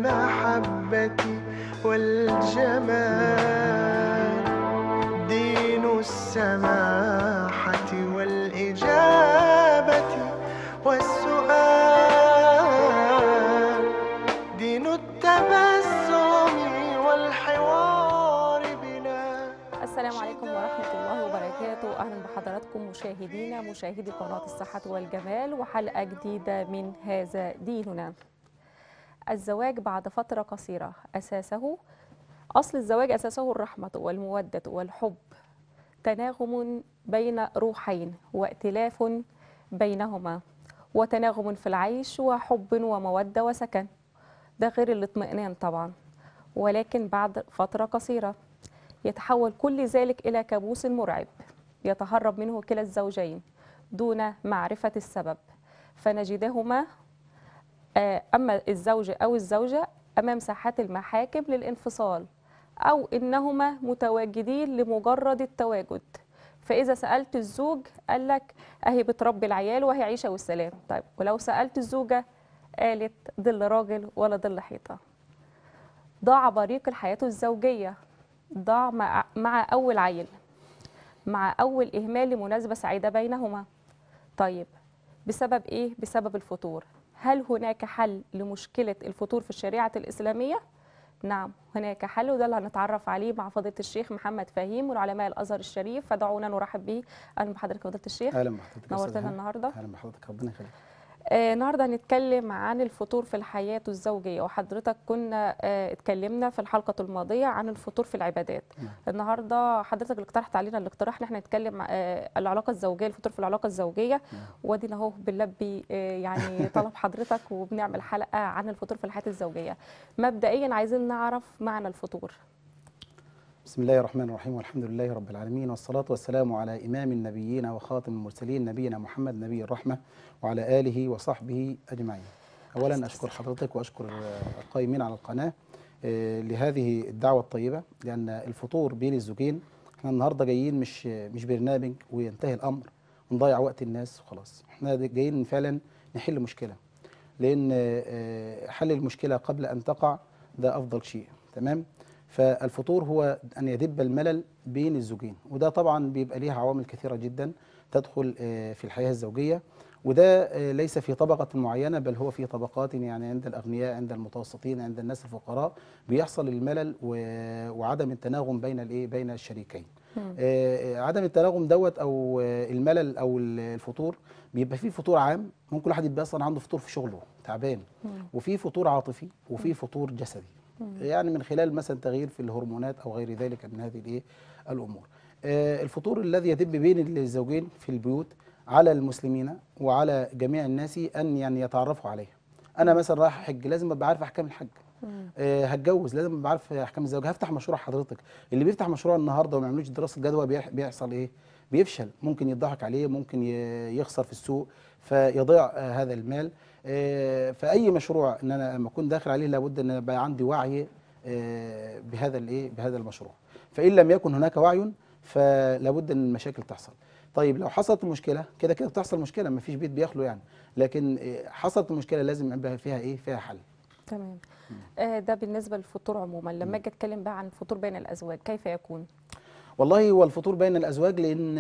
المحبة والجمال دين السماحة والإجابة والسؤال دين التبسم والحوار بلا السلام عليكم ورحمة الله وبركاته أهلا بحضراتكم مشاهدينا مشاهدي قناة الصحة والجمال وحلقة جديدة من هذا ديننا الزواج بعد فترة قصيرة أساسه أصل الزواج أساسه الرحمة والمودة والحب تناغم بين روحين وائتلاف بينهما وتناغم في العيش وحب ومودة وسكن ده غير الاطمئنان طبعا ولكن بعد فترة قصيرة يتحول كل ذلك إلى كابوس مرعب يتهرب منه كلا الزوجين دون معرفة السبب فنجدهما آه، أما الزوج أو الزوجة أمام ساحات المحاكم للانفصال أو إنهما متواجدين لمجرد التواجد فإذا سألت الزوج قال لك أهي بتربي العيال وهي عيشة والسلام طيب ولو سألت الزوجة قالت ظل راجل ولا ظل حيطة ضاع بريق الحياة الزوجية ضاع مع, مع أول عيل مع أول إهمال لمناسبة سعيدة بينهما طيب بسبب إيه؟ بسبب الفتور هل هناك حل لمشكلة الفتور في الشريعة الإسلامية؟ نعم هناك حل وده اللي هنتعرف عليه مع فضيلة الشيخ محمد فهيم من علماء الأزهر الشريف فدعونا نرحب به أهلا بحضرتك فضيلة الشيخ اهلا بحضرتك يا أستاذ نورتنا هاني. النهارده اهلا بحضرتك ربنا يخليك آه، النهارده هنتكلم عن الفطور في الحياة الزوجية وحضرتك كنا آه، اتكلمنا في الحلقة الماضية عن الفطور في العبادات نعم. النهارده حضرتك اللي اقترحت علينا الاقتراح ان احنا نتكلم آه، العلاقة الزوجية الفطور في العلاقة الزوجية نعم. وادينا اهو بنلبي آه، يعني طلب حضرتك وبنعمل حلقة عن الفطور في الحياة الزوجية مبدئيا عايزين نعرف معنى الفطور بسم الله الرحمن الرحيم والحمد لله رب العالمين والصلاة والسلام على إمام النبيين وخاتم المرسلين نبينا محمد نبي الرحمة وعلى آله وصحبه أجمعين أولا أشكر حضرتك وأشكر آه، القائمين على القناة آه، لهذه الدعوة الطيبة لأن الفطور بين الزوجين احنا النهاردة جايين مش مش برنامج وينتهي الأمر ونضيع وقت الناس وخلاص احنا جايين فعلا نحل مشكلة لأن آه، حل المشكلة قبل أن تقع ده أفضل شيء تمام فالفطور هو أن يدب الملل بين الزوجين وده طبعا بيبقى ليه عوامل كثيرة جدا تدخل آه، في الحياة الزوجية وده آه، ليس في طبقة معينة بل هو في طبقات يعني عند الأغنياء عند المتوسطين عند الناس الفقراء بيحصل الملل و- وعدم التناغم بين الايه بين الشريكين مم. آه، عدم التناغم دوت او آه، الملل او ال- الفطور بيبقى فيه فطور عام ممكن واحد يبقى اصلا عنده فطور في شغله تعبان مم. وفي فطور عاطفي وفي فطور جسدي مم. يعني من خلال مثلا تغيير في الهرمونات او غير ذلك من هذه الايه الامور آه، الفطور الذي يدب بين الزوجين في البيوت على المسلمين وعلى جميع الناس ان يعني يتعرفوا عليه انا مثلا رايح احج لازم ابقى عارف احكام الحج مم. آه، هتجوز لازم ابقى عارف احكام الزواج هفتح مشروع حضرتك اللي بيفتح مشروع النهارده وما يعملوش دراسه جدوى بيح- بيحصل ايه بيفشل ممكن يضحك عليه ممكن ي- يخسر في السوق فيضيع آه، هذا المال آه، فاي مشروع ان انا لما اكون داخل عليه لابد ان يبقى عندي وعي آه، بهذا الايه بهذا المشروع فان لم يكن هناك وعي فلابد ان المشاكل تحصل طيب لو حصلت المشكله كده كده بتحصل مشكله ما فيش بيت بيخلو يعني لكن آه، حصلت المشكله لازم يبقى فيها ايه فيها حل تمام آه، ده بالنسبة للفطور عموما لما اجي اتكلم بقى عن الفطور بين الازواج كيف يكون والله هو الفطور بين الازواج لان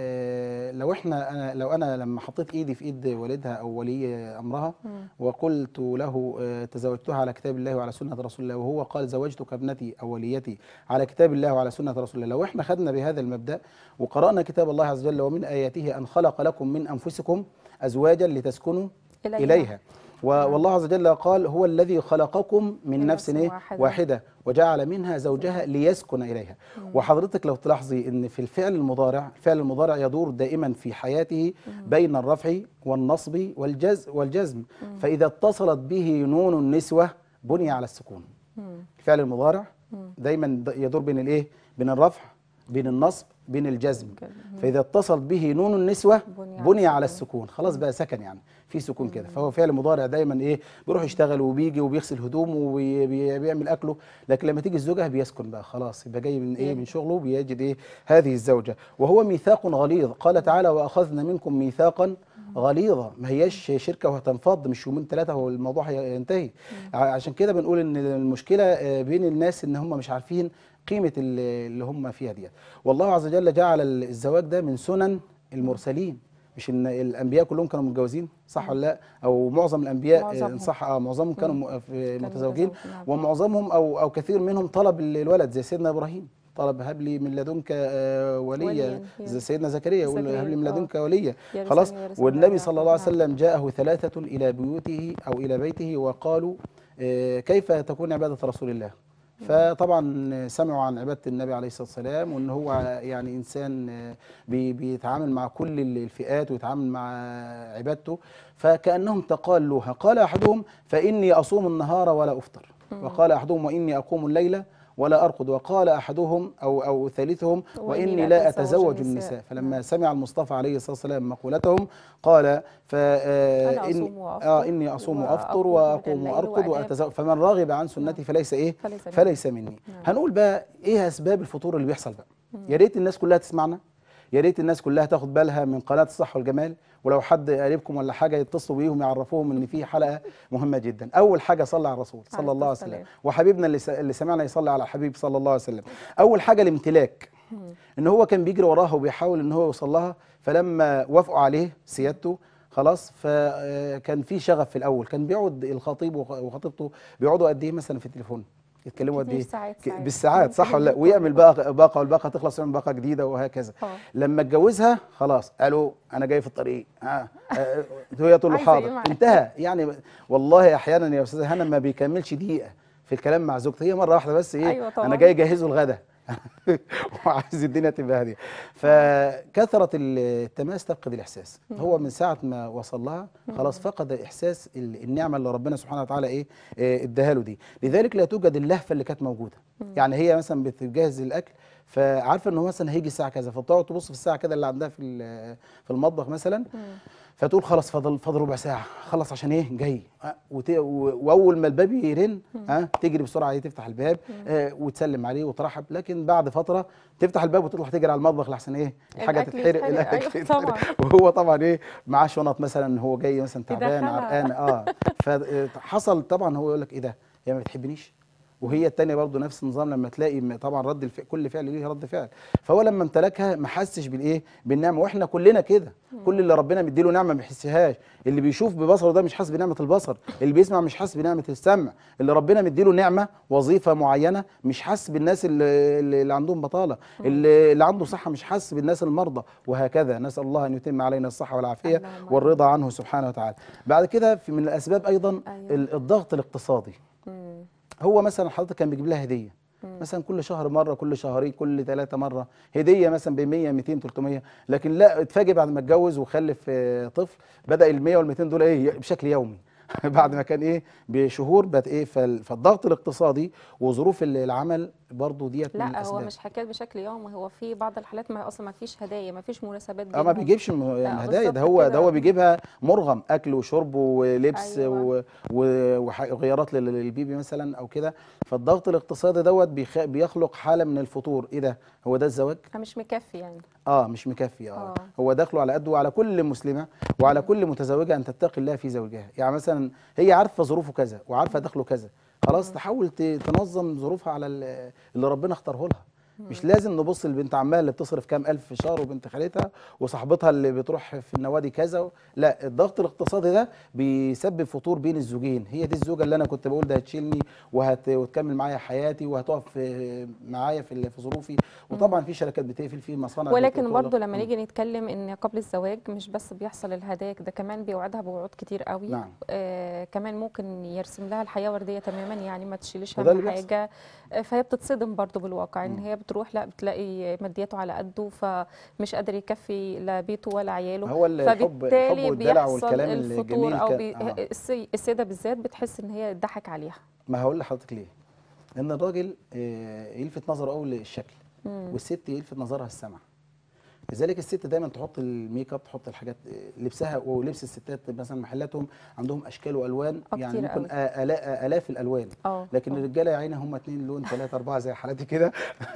آه، لو احنا أنا لو انا لما حطيت ايدي في ايد والدها او ولي امرها مم. وقلت له آه، تزوجتها على كتاب الله وعلى سنه رسول الله وهو قال زوجتك ابنتي او وليتي على كتاب الله وعلى سنه رسول الله لو احنا خدنا بهذا المبدا وقرانا كتاب الله عز وجل ومن اياته ان خلق لكم من انفسكم ازواجا لتسكنوا إليها. اليها و- والله عز وجل قال هو الذي خلقكم من, من نفس نفس إيه؟ واحدة. واحده وجعل منها زوجها ليسكن اليها وحضرتك لو تلاحظي ان في الفعل المضارع الفعل المضارع يدور دائما في حياته بين الرفع والنصب والجز والجزم فاذا اتصلت به نون النسوه بني على السكون مم. الفعل المضارع مم. دايما د- يدور بين الايه بين الرفع بين النصب بين الجزم فاذا اتصل به نون النسوه بني على بني على السكون. السكون خلاص بقى سكن يعني في سكون كده فهو فعل مضارع دايما ايه بيروح يشتغل وبيجي وبيغسل هدومه وبيعمل اكله لكن لما تيجي الزوجه بيسكن بقى خلاص يبقى جاي من ايه من شغله بيجد ايه هذه الزوجه وهو ميثاق غليظ قال تعالى واخذنا منكم ميثاقا غليظه ما هياش شركه وهتنفض مش يومين ثلاثه والموضوع هينتهي ع- عشان كده بنقول ان المشكله آه، بين الناس ان هم مش عارفين قيمه ال- اللي هم فيها ديت والله عز وجل جعل ال- الزواج ده من سنن المرسلين مش ان الانبياء كلهم كانوا متجوزين صح ولا لا او معظم الانبياء آه، معظمهم. صح اه معظمهم كانوا مم. م- في كانوا متزوجين متزوجين، نعم. ومعظمهم او او كثير منهم طلب ال- الولد زي سيدنا ابراهيم طلب هب لي من لدنك آه، وليا ولياً، زي يا. سيدنا زكريا يقول زكريا، هب لي من آه. لدنك وليا يرثني خلاص ويرث من والنبي آل صلى الله عليه يعقوب. وسلم جاءه ثلاثة إلى بيوته أو إلى بيته وقالوا آه، كيف تكون عبادة رسول الله فطبعا سمعوا عن عبادة النبي عليه الصلاة والسلام وأن هو يعني إنسان آه، بي- بيتعامل مع كل الفئات ويتعامل مع عبادته فكأنهم تقالوها قال أحدهم فإني أصوم النهار ولا أفطر وقال أحدهم وإني أقوم الليل ولا أرقد وقال أحدهم أو أو ثالثهم وإني لا أتزوج النساء فلما سمع المصطفى عليه الصلاة والسلام مقولتهم قال ف آه، أنا إن- أصوم وأفطر آه إني أصوم وأفطر وأقوم وأقوم الليل وأرقد وأنام. وأتزوج فمن رغب عن سنتي فليس إيه فليس مني. فليس مني هنقول بقى إيه أسباب الفطور اللي بيحصل بقى يا ريت الناس كلها تسمعنا يا ريت الناس كلها تاخد بالها من قناة الصحة والجمال ولو حد قريبكم ولا حاجة يتصلوا بيهم يعرفوهم ان في حلقة مهمة جدا أول حاجة صلى على الرسول صلى عليه الله عليه الصلاة وسلم والسلام. وحبيبنا اللي, س... اللي سمعنا يصلي على الحبيب صلى الله عليه وسلم أول حاجة الامتلاك ان هو كان بيجري وراها وبيحاول ان هو يوصل لها فلما وافقوا عليه سيادته خلاص فكان في شغف في الاول كان بيقعد الخطيب وخ- وخطيبته بيقعدوا قد ايه مثلا في التليفون يتكلموا قد كتير ايه ساعات- ك- ساعات. بالساعات صح ولا لا ممكن ويعمل يطول. باقه باقه والباقه تخلص يعمل باقه جديده وهكذا آه. لما اتجوزها خلاص قالوا انا جاي في الطريق اه آه، هي تقول له عايزة إيه حاضر معاك؟ انتهى يعني والله احيانا يا استاذه هنا ما بيكملش دقيقه في الكلام مع زوجته هي مره واحده بس ايه أيوة طبعاً. انا جاي اجهزه الغدا وعايز الدنيا تبقى هاديه فكثره التماس تفقد الاحساس هو من ساعه ما وصل لها خلاص فقد احساس ال- النعمه اللي ربنا سبحانه وتعالى ايه آه، اداها له دي لذلك لا توجد اللهفه اللي كانت موجوده يعني هي مثلا بتجهز الاكل فعارفه ان هو مثلا هيجي الساعه كذا فتقعد تبص في الساعه كده اللي عندها في ال- في المطبخ مثلا فتقول خلاص فاضل فاضل ربع ساعه خلص عشان ايه جاي أه وت... و- واول ما الباب يرن ها تجري بسرعه ايه تفتح الباب آه وتسلم عليه وترحب لكن بعد فتره تفتح الباب وتطلع تجري على المطبخ لحسن ايه الحاجه الأكل تتحرق يتحرق، الاكل أيوة يتحرق. طبعاً. وهو طبعا ايه معاه شنط مثلا هو جاي مثلا تعبان يدخلها. عرقان اه فحصل طبعا هو يقول لك ايه ده هي ما بتحبنيش وهي التانية برضه نفس النظام لما تلاقي م- طبعا رد الف... كل فعل ليه رد فعل فهو لما امتلكها ما حسش بالايه بالنعمه واحنا كلنا كده كل اللي ربنا مديله نعمه ما بيحسهاش اللي بيشوف ببصره ده مش حاسس بنعمه البصر اللي بيسمع مش حاسس بنعمه السمع اللي ربنا مديله نعمه وظيفه معينه مش حاسس بالناس اللي, اللي اللي عندهم بطاله اللي, اللي عنده صحه مش حاسس بالناس المرضى وهكذا نسال الله ان يتم علينا الصحه والعافيه اللهم والرضا عنه سبحانه وتعالى بعد كده في من الاسباب ايضا أيوة. ال- الضغط الاقتصادي مم. هو مثلا حضرتك كان بيجيب لها هديه مثلا كل شهر مره كل شهرين كل ثلاثه مره هديه مثلا ب 100 200 300 لكن لا اتفاجئ بعد ما اتجوز وخلف آه، طفل بدا ال 100 وال 200 دول ايه بشكل يومي بعد ما كان ايه بشهور بقت ايه فال- فالضغط الاقتصادي وظروف ال- العمل برضو ديت من لا هو الاسباب مش حكايه بشكل يومي هو في بعض الحالات ما اصلا ما فيش هدايا ما فيش مناسبات اه ما بينهم. بيجيبش م- يعني هدايا ده بالظبط هو ده كده. هو بيجيبها مرغم اكل وشرب ولبس أيوة. و- و- وح- وغيارات لل- للبيبي مثلا او كده فالضغط الاقتصادي دوت بيخ- بيخلق حاله من الفتور ايه ده هو ده الزواج مش مكفي يعني اه مش مكفي اه, آه. هو داخله على قده وعلى كل مسلمه وعلى كل متزوجه ان تتقي الله في زوجها يعني مثلا هي عارفه ظروفه كذا وعارفه دخله كذا خلاص تحاول ت- تنظم ظروفها على ال- اللي ربنا اختاره لها مش لازم نبص لبنت عمها اللي بتصرف كام الف في الشهر وبنت خالتها وصاحبتها اللي بتروح في النوادي كذا لا الضغط الاقتصادي ده بيسبب فتور بين الزوجين هي دي الزوجه اللي انا كنت بقول ده هتشيلني وهت... وتكمل معايا حياتي وهتقف في- معايا في ال- في ظروفي وطبعا في شركات بتقفل في مصانع ولكن بتغلق. برضو لما مم. نيجي نتكلم ان قبل الزواج مش بس بيحصل الهدايا ده كمان بيوعدها بوعود كتير قوي نعم. آه كمان ممكن يرسم لها الحياه ورديه تماما يعني ما تشيلش وده هم اللي بيحصل. حاجه آه، فهي بتصدم برضو بالواقع ان هي بتروح لا بتلاقي مادياته على قده فمش قادر يكفي لا بيته ولا عياله هو ال- الحب فبالتالي الحب والدلع بيحصل والكلام الفتور الجميل او كان- بي... آه. السي- السيده بالذات بتحس ان هي اتضحك عليها ما هقول لحضرتك ليه ان الراجل آه، يلفت نظره قوي للشكل والست يلفت نظرها السمع لذلك الست دايما تحط الميك اب تحط الحاجات لبسها ولبس الستات مثلا محلاتهم عندهم اشكال والوان آه، يعني كتير ممكن آلا- الاف الالوان اه لكن آه. الرجاله يا عيني هم اتنين لون ثلاثة أربعة زي حالاتي كده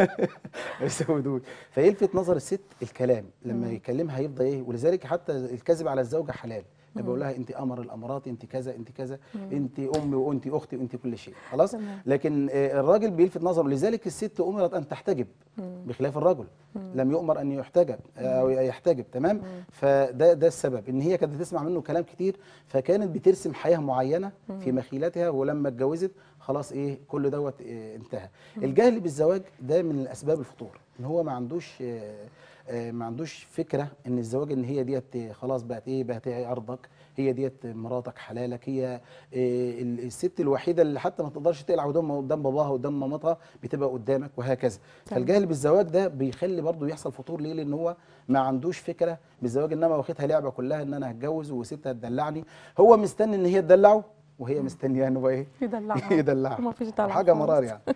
يسووا دول فيلفت نظر الست الكلام لما مم. يكلمها هيفضل ايه ولذلك حتى الكذب على الزوجة حلال مم. لما بقول لها انت قمر الامارات انت كذا انت كذا مم. انت امي وانت اختي وانت كل شيء خلاص تمام. لكن آه، الراجل بيلفت نظره لذلك الست امرت ان تحتجب مم. بخلاف الرجل مم. لم يؤمر ان يحتجب او يحتجب تمام مم. فده ده السبب ان هي كانت بتسمع منه كلام كتير فكانت بترسم حياه معينه في مم. مخيلتها ولما اتجوزت خلاص ايه كل دوت إيه انتهى الجهل بالزواج ده من الاسباب الفطور ان هو ما عندوش آه، آه، ما عندوش فكره ان الزواج ان هي ديت آه، خلاص بقت ايه بقت إيه ارضك هي ديت مراتك حلالك هي آه، ال- الست الوحيده اللي حتى ما تقدرش تقلع قدام قدام باباها قدام مامتها بتبقى قدامك وهكذا تمام. فالجهل بالزواج ده بيخلي برضه يحصل فطور ليه لان هو ما عندوش فكره بالزواج انما واخدها لعبه كلها ان انا هتجوز وست هتدلعني هو مستني ان هي تدلعه وهي مستنيه انه بقى ايه يدلعها يدلعها ما فيش دلع حاجه خالص. مرار يعني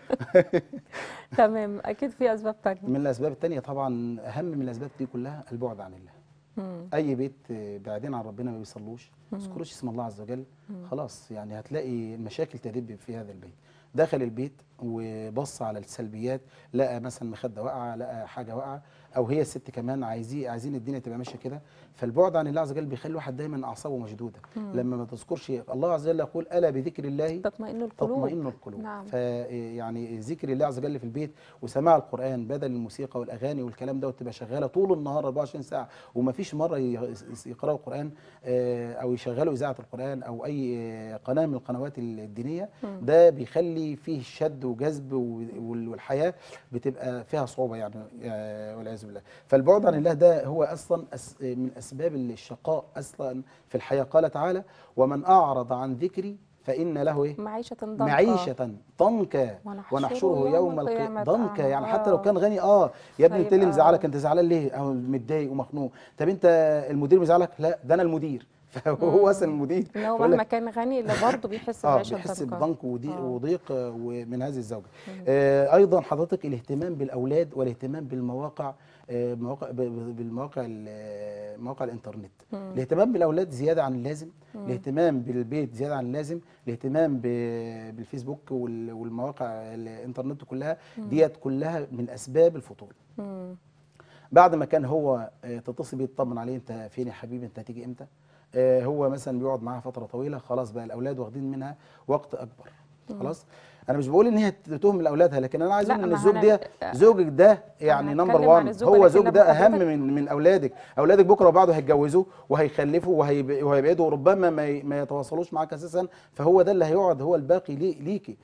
تمام اكيد في اسباب تانية من الاسباب التانية طبعا اهم من الاسباب دي كلها البعد عن الله مم. اي بيت آه، بعيدين عن ربنا ما بيصلوش ما مم. يذكروش اسم الله عز وجل مم. خلاص يعني هتلاقي المشاكل تدب في هذا البيت دخل البيت وبص على السلبيات لقى مثلا مخده واقعه لقى حاجه واقعه او هي الست كمان عايزين عايزين الدنيا تبقى ماشيه كده فالبعد عن الله عز وجل بيخلي الواحد دايما اعصابه مشدوده مم. لما ما تذكرش الله عز وجل يقول الا بذكر الله تطمئن القلوب تطمئن القلوب نعم. فيعني ذكر الله عز وجل في البيت وسماع القران بدل الموسيقى والاغاني والكلام ده وتبقى شغاله طول النهار 24 ساعه وما فيش مره ي- يقراوا القران آه، او يشغلوا اذاعه القران او اي آه، قناه من القنوات الدينيه مم. ده بيخلي فيه شد وجذب وال- والحياه بتبقى فيها صعوبه يعني آه، والعياذ بالله فالبعد عن الله ده هو اصلا أس- من اسباب الشقاء اصلا في الحياه قال تعالى ومن اعرض عن ذكري فان له ايه معيشة ضنكا معيشة ضنكا ونحشره ونحشره يوم القيامة القيامة ضنكا أعمى. يعني حتى آه. لو كان غني اه يا ابني انت اللي هيبقى- مزعلك انت زعلان ليه؟ او متضايق ومخنوق طب انت المدير مزعلك؟ لا ده انا المدير فهو مم. اصلا المدير ان هو فيقول مهما لك كان غني الا برضه بيحس اه بعيشة بيحس ضنكا بضنك وضيق, آه. وضيق آه، ومن هذه الزوجه مم. آه ايضا حضرتك الاهتمام بالاولاد والاهتمام بالمواقع آه مواقع ب- ب- بالمواقع ال- مواقع الانترنت مم. الاهتمام بالاولاد زياده عن اللازم مم. الاهتمام بالبيت زياده عن اللازم الاهتمام ب- بالفيسبوك وال- والمواقع الانترنت كلها ديت كلها من اسباب الفطور مم. بعد ما كان هو آه، تتصل بيه تطمن عليه انت فين يا حبيبي انت هتيجي امتى آه، هو مثلا بيقعد معاها فتره طويله خلاص بقى الاولاد واخدين منها وقت اكبر خلاص انا مش بقول ان هي تهمل لاولادها لكن انا عايز لا، اقول ان ما الزوج هنا- ده زوجك ده يعني هنتكلم نمبر عن 1 الزوج، هو لكن زوج لما ده اهم حضرتك- من من اولادك اولادك بكره وبعده هيتجوزوا وهيخلفوا وهيب- وهيبعدوا وربما ما ي- ما يتواصلوش معاك اساسا فهو ده اللي هيقعد هو الباقي لي- ليكي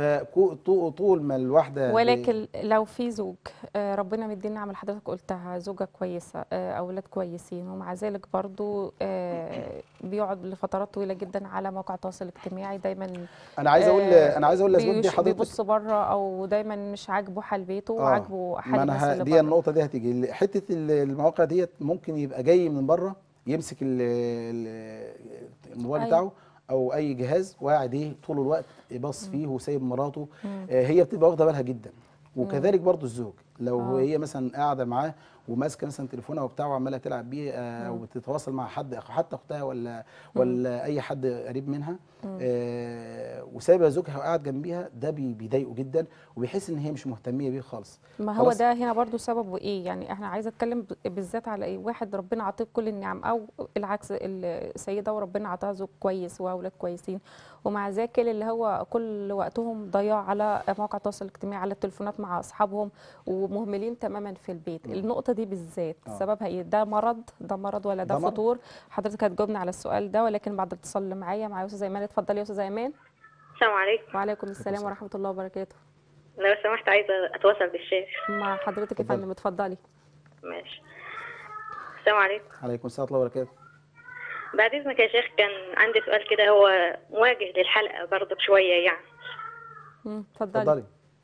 فطول ما الواحده ب- ولكن لو في زوج آه، ربنا مدينا نعمة حضرتك قلتها زوجة كويسة آه، أولاد كويسين ومع ذلك برضو آه، بيقعد لفترات طويلة جدا على مواقع التواصل الاجتماعي دايما انا عايز اقول آه، انا عايز اقول الاسباب دي بيش- حضرتك بيبص بره أو دايما مش عاجبه حال بيته آه، وعاجبه حال ما الناس انا ه- اللي دي بره النقطه دي هتيجي ال- حته ال- المواقع ديت ممكن يبقى جاي من بره يمسك ال- ال- الموبايل أيوة. بتاعه او اي جهاز وقاعد ايه طول الوقت يبص فيه وسايب مراته مم. آه، هي بتبقى واخده بالها جدا وكذلك برضو الزوج لو آه. هي مثلا قاعده معاه وماسكه مثلا تليفونها وبتاع وعماله تلعب بيه آه، او بتتواصل مع حد حتى اختها ولا ولا اي حد قريب منها آه، وسايبه زوجها وقاعد جنبيها ده بي- بيضايقه جدا وبيحس ان هي مش مهتميه بيه خالص ما هو خلاص؟ ده هنا برضو سببه ايه يعني احنا عايزه اتكلم ب- بالذات على ايه واحد ربنا عطيه كل النعم او العكس السيده وربنا عطاها زوج كويس واولاد كويسين ومع ذلك اللي هو كل وقتهم ضياع على مواقع التواصل الاجتماعي على التليفونات مع اصحابهم ومهملين تماما في البيت النقطه دي بالذات آه. سببها ايه ده مرض ده مرض ولا ده, ده مرض. فطور حضرتك هتجاوبنا على السؤال ده ولكن بعد الاتصال اللي معايا معايا استاذه ايمان اتفضلي يا استاذه ايمان السلام عليكم وعليكم السلام السلام. ورحمه الله وبركاته لو سمحت عايزة أتواصل بالشيخ مع حضرتك يا اتفضلي. فندم اتفضلي ماشي السلام عليكم عليكم السلام ورحمه الله وبركاته بعد إذنك يا شيخ كان عندي سؤال كده هو مواجه للحلقة برضه شوية يعني مم، اتفضلي اتفضلي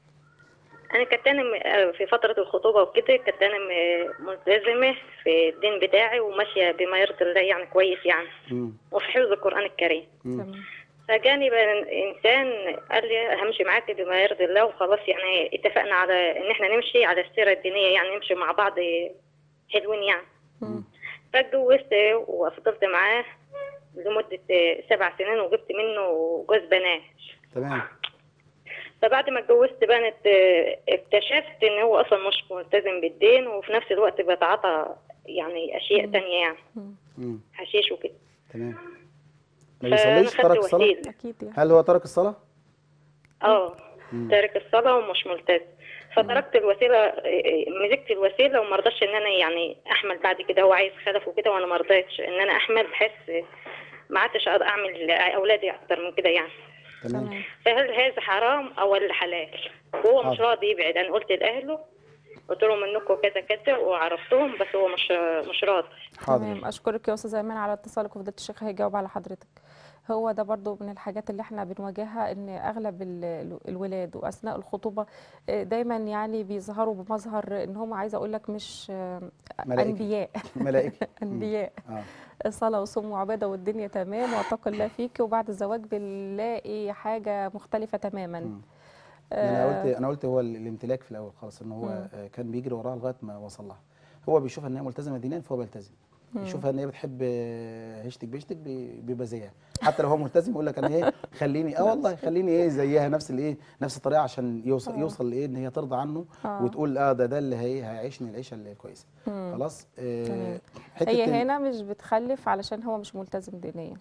أنا كنت أنا م- في فترة الخطوبة وكده كنت أنا م- ملتزمة في الدين بتاعي وماشية بما يرضي الله يعني كويس يعني مم. وفي حفظ القرآن الكريم مم. تمام فجاني بقى إنسان قال لي همشي معاك بما يرضي الله وخلاص يعني اتفقنا على إن إحنا نمشي على السيرة الدينية يعني نمشي مع بعض حلوين يعني مم. فاتجوزت وفضلت معاه لمدة سبع سنين وجبت منه جوز بنات تمام فبعد ما اتجوزت بقى اكتشفت ان هو اصلا مش ملتزم بالدين وفي نفس الوقت بيتعاطى يعني اشياء تانية يعني مم. حشيش وكده تمام ما فانا بيصليش خدت ترك الصلاة وسيله اكيد يعني هل هو ترك الصلاة اه تارك الصلاه ومش ملتزم فتركت الوسيله إيه، مسكت الوسيله وما رضاش ان انا يعني احمل بعد كده هو عايز خلف وكده وانا ما رضيتش ان انا احمل بحيث ما عدتش اقدر اعمل لاولادي اكتر من كده يعني تمام تمام فهل هذا حرام او ولا حلال وهو مش حاضر. راضي يبعد انا قلت لاهله قلت لهم انكم كذا كذا وعرفتهم بس هو مش مش راضي تمام حاضر اشكرك يا استاذ ايمان على اتصالك وفضيله الشيخ هيجاوب على حضرتك هو ده برضو من الحاجات اللي احنا بنواجهها ان اغلب ال- ال- الولاد واثناء الخطوبه آه، دايما يعني بيظهروا بمظهر ان هم عايزه اقول لك مش آه، ملائكة. انبياء ملائكة انبياء اه صلاه وصوم وعباده والدنيا تمام واتقي الله فيك وبعد الزواج بنلاقي حاجه مختلفه تماما مم. آه، انا قلت انا قلت هو ال- الامتلاك في الاول خالص ان هو آه، كان بيجري وراها لغايه ما وصل لها هو بيشوفها ان هي ملتزمه دينيا فهو بيلتزم يشوفها ان هي بتحب آه، هشتك بيشتك بي- بيبقى زيها حتى لو هو ملتزم يقول لك انا ايه خليني اه والله خليني ايه زيها نفس الايه نفس الطريقه عشان يوصل آه. يوصل لايه ان هي ترضى عنه آه. وتقول اه ده ده اللي هي هيعيشني العيشه اللي كويسه مم. خلاص آه تمام. حته هي ال- هنا مش بتخلف علشان هو مش ملتزم دينيا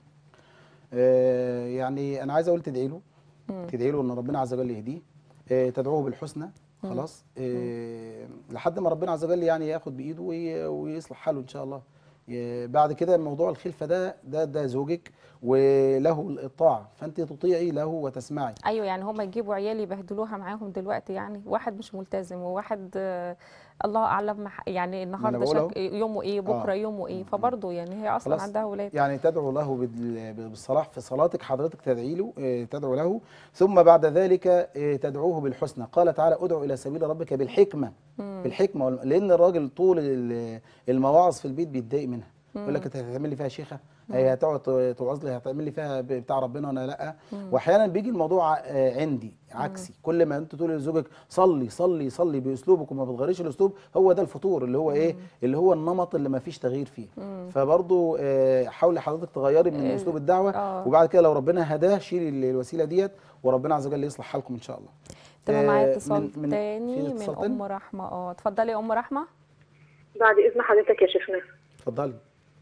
آه، يعني انا عايز اقول تدعي له مم. تدعي له ان ربنا عز وجل يهديه آه، تدعوه بالحسنى خلاص آه، لحد ما ربنا عز وجل يعني ياخد بايده وي- ويصلح حاله ان شاء الله ي- بعد كده موضوع الخلفه ده ده ده زوجك وله الطاعه فانت تطيعي له وتسمعي ايوه يعني هم يجيبوا عيال يبهدلوها معاهم دلوقتي يعني واحد مش ملتزم وواحد آه الله اعلم مح- يعني النهارده بقول أهو. شك يومه ايه بكره آه. يومه ايه فبرضه يعني هي اصلا خلاص. عندها اولاد يعني تدعو له بال- بالصلاح في صلاتك حضرتك تدعي له آه، تدعو له ثم بعد ذلك آه، تدعوه بالحسنى قال تعالى ادعو الى سبيل ربك بالحكمه بالحكمه والم- لان الراجل طول ال- المواعظ في البيت بيتضايق منها يقول لك انت هتعمل لي فيها شيخه هي هتقعد ت- توعظ لي هتعمل لي فيها ب- بتاع ربنا وانا لا واحيانا بيجي الموضوع آه، عندي عكسي كل ما انت تقول لزوجك صلي صلي صلي باسلوبك وما بتغيرش الاسلوب هو ده الفطور اللي هو ايه اللي هو النمط اللي ما فيش تغيير فيه فبرضه آه، حاولي حضرتك تغيري من آه، اسلوب الدعوه آه. وبعد كده لو ربنا هداه شيلي ال- الوسيله ديت وربنا عز وجل يصلح حالكم ان شاء الله تمام آه، معايا اتصال من- من- تاني في من اتصال تاني؟ ام رحمه اه اتفضلي يا ام رحمه بعد إذن حضرتك يا شيخنا اتفضلي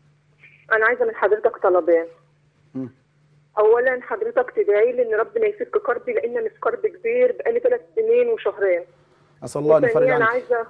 أنا عايزة من حضرتك طلبين مم. أولا حضرتك تدعي لي إن ربنا يفك كربي لأن أنا في كرب كبير بقالي ثلاث سنين وشهرين اسال الله ان يفرج وثانيا أنا عنك عايزة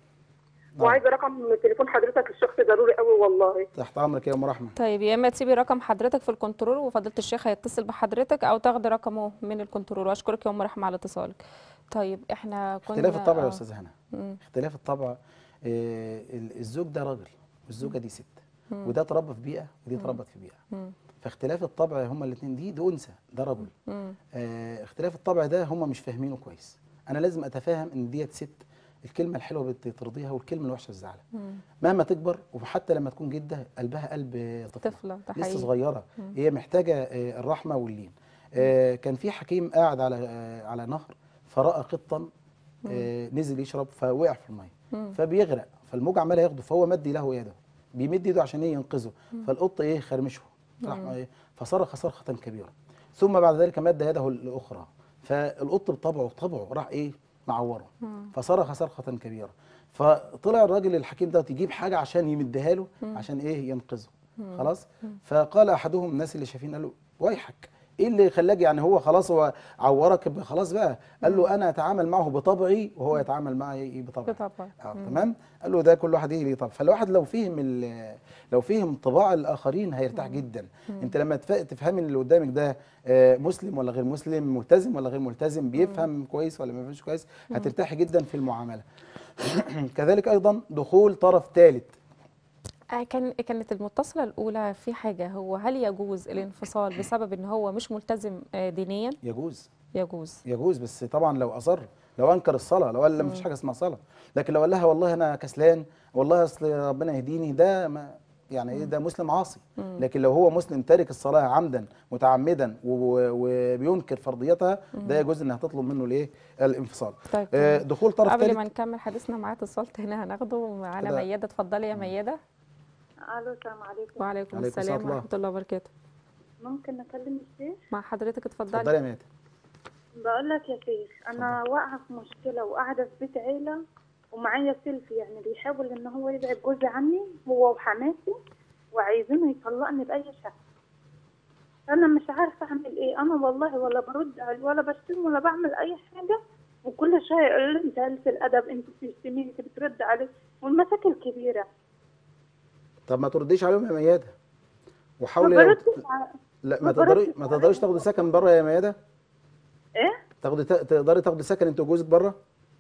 وعايزة رقم تليفون حضرتك الشخصي ضروري قوي والله تحت امرك يا ام رحمه طيب يا اما تسيبي رقم حضرتك في الكنترول وفضيله الشيخ هيتصل بحضرتك او تاخدي رقمه من الكنترول واشكرك يا ام رحمه على اتصالك طيب احنا كنا اختلاف الطبع يا آه. استاذ هنا مم. اختلاف الطبع آه، ال- الزوج ده راجل والزوجه دي ست وده اتربى في بيئه ودي اتربت في بيئه مم. فاختلاف الطبع هما الاثنين دي ده انثى ده رجل مم. آه، اختلاف الطبع ده هما مش فاهمينه كويس انا لازم اتفاهم ان ديت ست الكلمه الحلوه بترضيها والكلمه الوحشه تزعلها مم. مهما تكبر وحتى لما تكون جده قلبها قلب طفله طفله ده لسه حقيقي صغيره هي محتاجه آه، الرحمه واللين آه، كان في حكيم قاعد على آه، على نهر فراى قطا آه، نزل يشرب فوقع في الميه فبيغرق فالموج عمال ياخده فهو مد له يده بيمد ايده عشان ايه ينقذه فالقط ايه خرمشه راح إيه فصرخ صرخه كبيره ثم بعد ذلك مد يده الاخرى فالقط بطبعه طبعه راح ايه معوره فصرخ صرخه كبيره فطلع الراجل الحكيم ده يجيب حاجه عشان يمدها له عشان ايه ينقذه خلاص فقال احدهم الناس اللي شايفين قال له ويحك ايه اللي خلاك يعني هو خلاص هو عورك يبقى خلاص بقى قال له انا اتعامل معه بطبعي وهو يتعامل معي إيه بطبعي بطبعه. اه تمام قال له ده كل واحد ايه ليه طبع فالواحد لو فهم ال- لو فهم طباع الاخرين هيرتاح جدا انت لما تف- تفهمي ان اللي قدامك ده آه، مسلم ولا غير مسلم ملتزم ولا غير ملتزم بيفهم كويس ولا ما بيفهمش كويس هترتاحي جدا في المعامله كذلك ايضا دخول طرف ثالث آه، كان كانت المتصله الاولى في حاجه هو هل يجوز الانفصال بسبب ان هو مش ملتزم آه، دينيا يجوز يجوز يجوز بس طبعا لو اصر لو انكر الصلاه لو قال لا مفيش حاجه اسمها صلاه لكن لو قال لها والله انا كسلان والله اصل ربنا يهديني ده ما يعني ايه ده مسلم عاصي لكن لو هو مسلم تارك الصلاه عمدا متعمدا و- وبينكر فرضيتها ده يجوز انها تطلب منه الايه الانفصال طيب آه، تمام. دخول طرف قبل ثالث ما نكمل حديثنا معاه اتصال تاني هناخده معانا كده. ميادة اتفضلي يا ميادة الو السلام عليكم وعليكم عليكم السلام السلام ورحمة الله وبركاته ممكن نكلم الشيخ مع حضرتك اتفضلي اتفضلي يا ميادة بقول لك يا شيخ انا واقعه في مشكله وقاعده في بيت عيله ومعايا سيلفي يعني بيحاول ان هو يبعد جوزي عني هو وحماتي وعايزينه يطلقني باي شكل انا مش عارفه اعمل ايه انا والله ولا برد عليه ولا بشتم ولا بعمل اي حاجه وكل شويه يقول لي انت قلت الادب انت بتشتميني انت بترد عليه والمشاكل كبيره طب ما ترديش عليهم يا ميادة ما وحاولي لو بردش ت- على- لا ما ما تقدري بردش ما عليهم. تقدريش تاخدي سكن بره يا ميادة ايه تاخدي تقدري تاخدي سكن انت وجوزك بره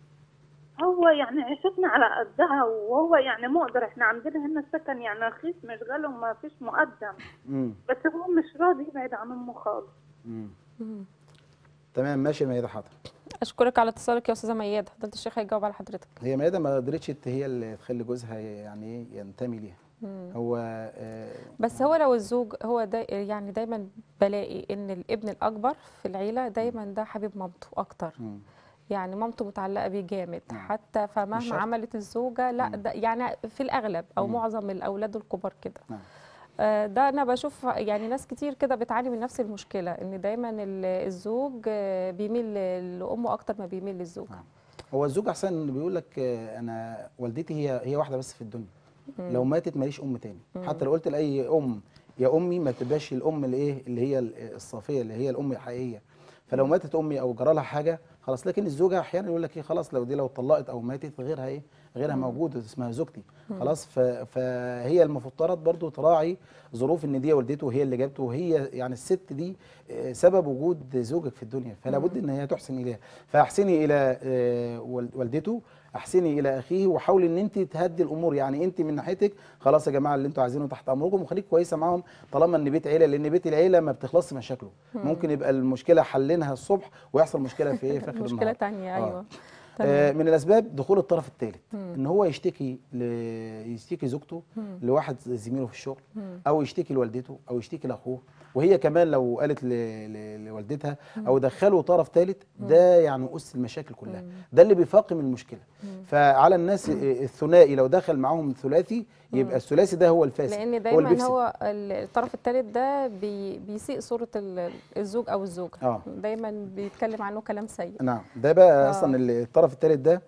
هو يعني عيشتنا على قدها وهو يعني مقدر احنا عندنا هنا السكن يعني رخيص مش غالي وما فيش مقدم امم بس هو مش راضي يبعد عن امه خالص امم مم. تمام ماشي يا ميادة حاضر اشكرك على اتصالك يا استاذة ميادة فضلت الشيخ هيجاوب على حضرتك هي ميادة ما قدرتش ت- هي اللي تخلي جوزها يعني ايه ينتمي ليها مم. هو آه بس هو لو الزوج هو دا يعني دايما بلاقي ان الابن الاكبر في العيله دايما ده حبيب مامته اكتر مم. يعني مامته متعلقه بيه جامد نعم. حتى مش فمهما شرط. عملت الزوجه لا مم. ده يعني في الاغلب او مم. معظم الاولاد الكبار كده نعم. آه، ده انا بشوف يعني ناس كتير كده بتعاني من نفس المشكله ان دايما ال- الزوج آه، بيميل ل- لامه اكتر ما بيميل للزوجه نعم. هو الزوج احسن بيقول لك آه، انا والدتي هي هي واحده بس في الدنيا لو ماتت ماليش ام تاني حتى لو قلت لاي ام يا امي ما تبقاش الام الايه اللي هي ال- الصافيه اللي هي الام الحقيقيه فلو ماتت امي او جرى لها حاجه خلاص لكن الزوجه احيانا يقول لك ايه خلاص لو دي لو اتطلقت او ماتت غيرها ايه غيرها موجود اسمها زوجتي خلاص ف- فهي المفترض برضو تراعي ظروف ان دي والدته وهي اللي جابته وهي يعني الست دي آه، سبب وجود زوجك في الدنيا فلا بد ان هي تحسن اليها فاحسني الى آه، وال- والدته احسني الى اخيه وحاولي ان انت تهدي الامور يعني انت من ناحيتك خلاص يا جماعه اللي انتوا عايزينه تحت امركم وخليك كويسه معاهم طالما ان بيت عيله لان بيت العيله ما بتخلصش مشاكله ممكن يبقى المشكله حلينها الصبح ويحصل مشكله في ايه في اخر مشكله النهار تانية آه. ايوه آه، تمام من الاسباب دخول الطرف الثالث مم. ان هو يشتكي ل... يشتكي زوجته مم. لواحد زميله في الشغل مم. او يشتكي لوالدته او يشتكي لاخوه وهي كمان لو قالت ل... ل... لوالدتها او دخلوا طرف ثالث ده يعني اس المشاكل كلها ده اللي بيفاقم المشكله فعلى الناس الثنائي لو دخل معاهم ثلاثي يبقى الثلاثي ده هو الفاسد لان هو اللي دايما بيفسد. هو ال- الطرف الثالث ده بي بيسيء صوره ال- الزوج او الزوجه آه. دايما بيتكلم عنه كلام سيء نعم ده بقى آه. اصلا ال- الطرف الثالث ده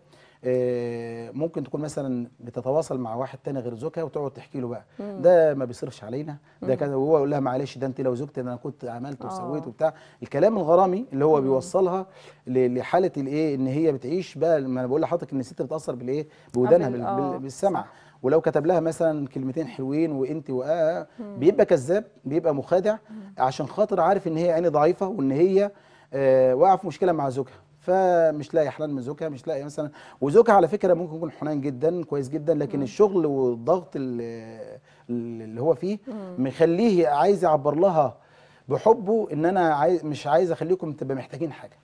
آه، ممكن تكون مثلا بتتواصل مع واحد تاني غير زوجها وتقعد تحكي له بقى ده ما بيصرفش علينا ده كذا وهو يقول لها معلش ده انت لو زوجتي ده انا كنت عملت آه. وسويت وبتاع الكلام الغرامي اللي هو بيوصلها ل- لحاله الايه ان هي بتعيش بقى ما انا بقول لحضرتك ان الست بتاثر بالايه بودانها بال- بال- آه، بال- بالسمع صح. ولو كتب لها مثلا كلمتين حلوين وانت وآه بيبقى كذاب بيبقى مخادع عشان خاطر عارف ان هي عيني ضعيفه وان هي آه واقعه في مشكله مع زوجها فمش لاقي حنان من زوجها مش لاقي مثلا وزوجها على فكره ممكن يكون حنان جدا كويس جدا لكن الشغل والضغط اللي, اللي هو فيه مخليه عايز يعبر لها بحبه ان انا عايز مش عايز اخليكم تبقى محتاجين حاجه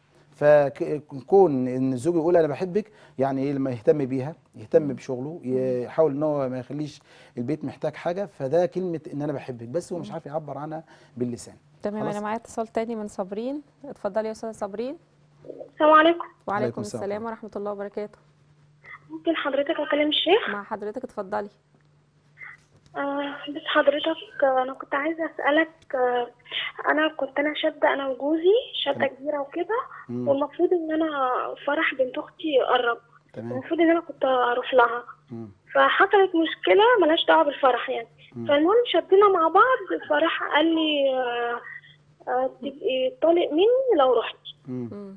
فكون ان الزوج يقول انا بحبك يعني ايه لما يهتم بيها يهتم بشغله يحاول ان هو ما يخليش البيت محتاج حاجه فده كلمه ان انا بحبك بس هو مش عارف يعبر عنها باللسان تمام خلاص. انا معايا اتصال تاني من صابرين اتفضلي يا استاذه صابرين السلام عليكم وعليكم السلام. السلام ورحمه الله وبركاته ممكن حضرتك اكلم الشيخ مع حضرتك اتفضلي آه بس حضرتك آه، انا كنت عايزه اسالك آه انا كنت انا شاده انا وجوزي شاده كبيره وكده مم. والمفروض ان انا فرح بنت اختي قرب تمام المفروض ان انا كنت اروح لها مم. فحصلت مشكله ملهاش دعوه بالفرح يعني مم. فالمهم شدينا مع بعض فراح قال لي آه آه تبقي طالق مني لو رحت مم. مم.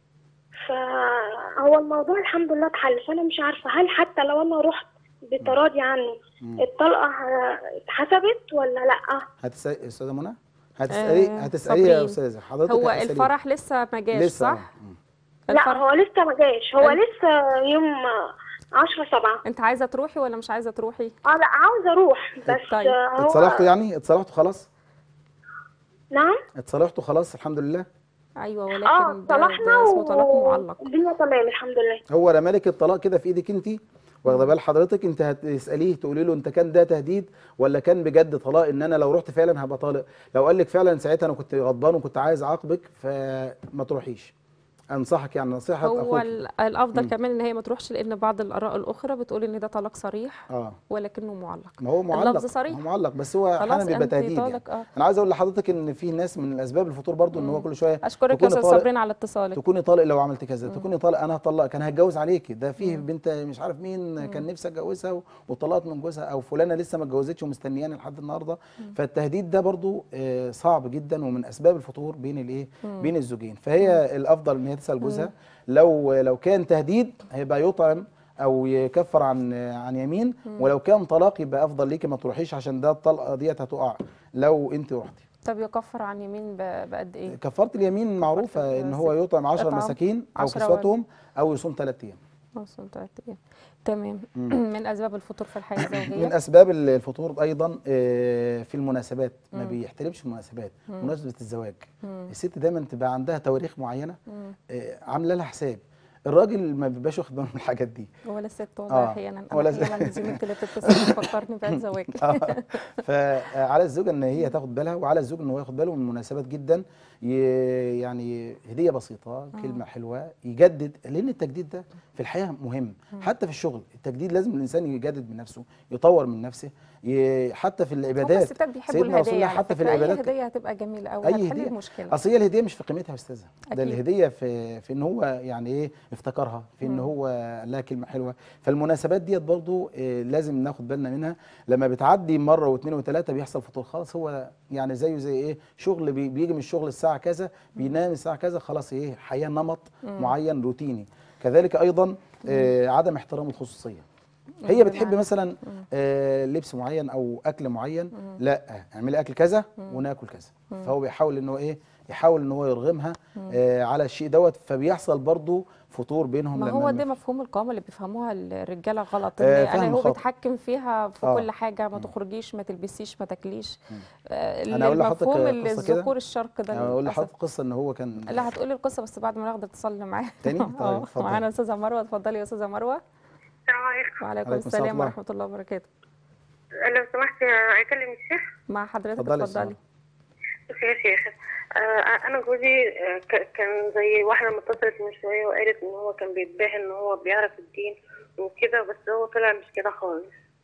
فهو الموضوع الحمد لله اتحل فانا مش عارفه هل حتى لو انا رحت بتراضي عنه مم. الطلقه ه- اتحسبت ولا لا هتسالي استاذه منى هتسالي آه، هتسالي يا صابرين. استاذه حضرتك هو هتسأليه. الفرح لسه ما جاش لسه صح آه. مم. لا الفرح هو لسه ما جاش هو أنت- لسه يوم عشرة سبعة انت عايزه تروحي ولا مش عايزه تروحي اه لا عاوزة اروح بس طيب. آه، هو اتصالحتوا يعني اتصالحتوا خلاص نعم اتصالحتوا خلاص الحمد لله ايوه ولكن اه ده, صلحنا ده اسمه طلاق معلق والدنيا تمام الحمد لله هو رمالك الطلاق كده في ايدك انت واخده بال حضرتك انت هتساليه تقولي له انت كان ده تهديد ولا كان بجد طلاق ان انا لو رحت فعلا هبقى طالق لو قال لك فعلا ساعتها انا كنت غضبان وكنت عايز اعاقبك فما تروحيش انصحك يعني نصيحه هو اخوك ال- الافضل مم. كمان ان هي ما تروحش لان بعض الاراء الاخرى بتقول ان ده طلاق صريح اه ولكنه معلق ما هو معلق اللفظ صريح. هو معلق بس هو احيانا خلاص بيبقى انت تهديد يعني. طالق اه انا عايز اقول لحضرتك ان في ناس من اسباب الفطور برضو ان هو كل شويه اشكرك يا تكوني استاذ طالق- صابرين على اتصالك تكوني طالق لو عملت كذا تكوني طالق انا هطلقك انا هتجوز عليكي ده فيه بنت مش عارف مين كان نفسي اتجوزها و- وطلقت من جوزها او فلانه لسه ما اتجوزتش ومستنياني لحد النهارده فالتهديد ده برضو آه، صعب جدا ومن اسباب الفطور بين الايه بين الزوجين فهي الافضل ان هي تسال جوزها لو لو كان تهديد هيبقى يطعم او يكفر عن عن يمين ولو كان طلاق يبقى افضل ليكي ما تروحيش عشان ده الطلقه ديت هتقع لو انت رحتي طب يكفر عن يمين ب- بقد ايه كفاره اليمين معروفه ان هو يطعم 10 إطعام مساكين او 10 كسوتهم او يصوم 3 ايام وصل تلات ايام تمام من اسباب الفطور في الحياه من الزوجيه اسباب الفطور ايضا آه، في المناسبات ما بيحترمش المناسبات مناسبه الزواج الست دايما تبقى عندها تواريخ معينه آه، عامله لها حساب الراجل ما بيبقاش واخد باله من الحاجات دي ولا الست والله آه، احيانا ولا انا س- احيانا زميلتي اللي بتتصل تفكرني بعيد زواج آه. فعلى الزوجه ان هي تاخد بالها وعلى الزوج ان هو ياخد باله من المناسبات جدا ي- يعني هديه بسيطه كلمه حلوه يجدد لان التجديد ده في الحياه مهم حتى في الشغل التجديد لازم الانسان يجدد من نفسه يطور من نفسه ي- حتى في هم العبادات الستات بيحبوا سيدنا رسول الهديه الله على حتى في فكرة. العبادات اي هديه هتبقى جميله قوي اي هتحل هديه المشكله اصل هي الهديه مش في قيمتها يا استاذه ده أكيد. الهديه في في ان هو يعني ايه افتكرها في ان هو لها كلمه حلوه فالمناسبات ديت برضو إيه لازم ناخد بالنا منها لما بتعدي مره واثنين وثلاثه بيحصل فطور خلاص هو يعني زيه زي ايه شغل بي- بيجي من الشغل الساعه كذا بينام الساعه كذا خلاص ايه حياه نمط معين روتيني كذلك ايضا آه عدم احترام الخصوصيه هي بتحب بمعنى؟ مثلا آه لبس معين او اكل معين لا اعملي اكل كذا وناكل كذا فهو بيحاول ان هو ايه يحاول ان هو يرغمها آه على الشيء دوت فبيحصل برضو فطور بينهم ما لما هو الم- ده مفهوم القوامه اللي بيفهموها الرجاله غلط ان آه، انا فاهم هو خطأ. بيتحكم فيها في آه. كل حاجه ما تخرجيش ما تلبسيش ما تاكليش آه، أنا أقول لحضرتك المفهوم قصة اللي كده؟ الذكور الشرق ده يعني اقول للأسف. لحضرتك قصه ان هو كان لا هتقولي القصه بس بعد ما ناخد اتصال معاه تاني؟ طيب، اه اتفضل. معانا استاذه مروه اتفضلي يا استاذه مروه السلام عليكم وعليكم عليكم السلام السلام ورحمة ورحمه الله وبركاته لو سمحت اكلم الشيخ مع حضرتك اتفضلي يا اتفضلي بص يا شيخ آه، انا جوزي آه، ك- كان زي واحده ما اتصلت من شويه وقالت ان هو كان بيتباهى ان هو بيعرف الدين وكده بس هو طلع مش كده خالص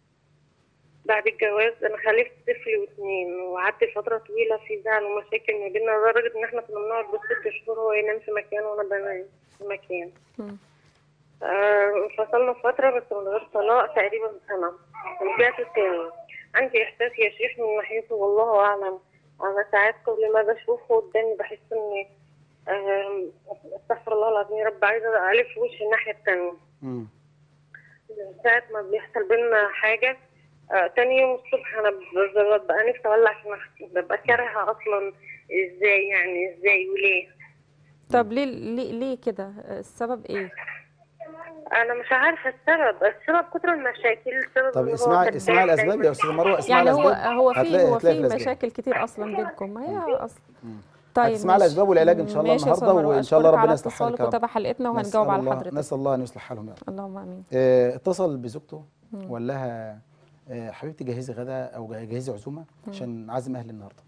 بعد الجواز انا خلفت طفل واتنين وقعدت فتره طويله في زعل ومشاكل ما بيننا لدرجه ان احنا كنا بنقعد بالست شهور هو ينام في مكان وانا بنام في مكان مم. آه، انفصلنا فترة بس من غير طلاق تقريبا سنة ورجعت تاني عندي إحساس يا شيخ من ناحيته والله أعلم أنا ساعات كل ما بشوفه قدامي بحس إني آم، استغفر الله العظيم يا رب عايزة ألف وشي الناحية التانية مم. ساعة ما بيحصل بينا حاجة آه، تاني يوم الصبح أنا ب- ببقى نفسي أولع في نفسي ببقى كارهة أصلا إزاي يعني إزاي وليه طب ليه ليه ليه كده السبب ايه أنا مش عارفة السبب السبب كتر المشاكل السبب طب إن هو اسمعي كذاب اسمعي الاسباب دايماً. يا استاذه مروه اسمعي يعني هو الاسباب هو في هتلاقي- هو هتلاقي في الأسباب. مشاكل كتير اصلا بينكم ما هي اصلا طيب هتسمعي ماشي. الأسباب والعلاج إن شاء الله ماشي يا النهاردة، أستاذ مروة. وإن شاء الله أشكرك ربنا على يصلح حالك اتصالك يا رب. وتابع حلقتنا نسأل وهنجاوب على الله- حضرتك نسال الله ان يصلح حالهم يا رب اللهم امين آه، اتصل بزوجته وقال لها آه، حبيبتي جهزي غدا او جهزي عزومه عشان عازم اهلي النهارده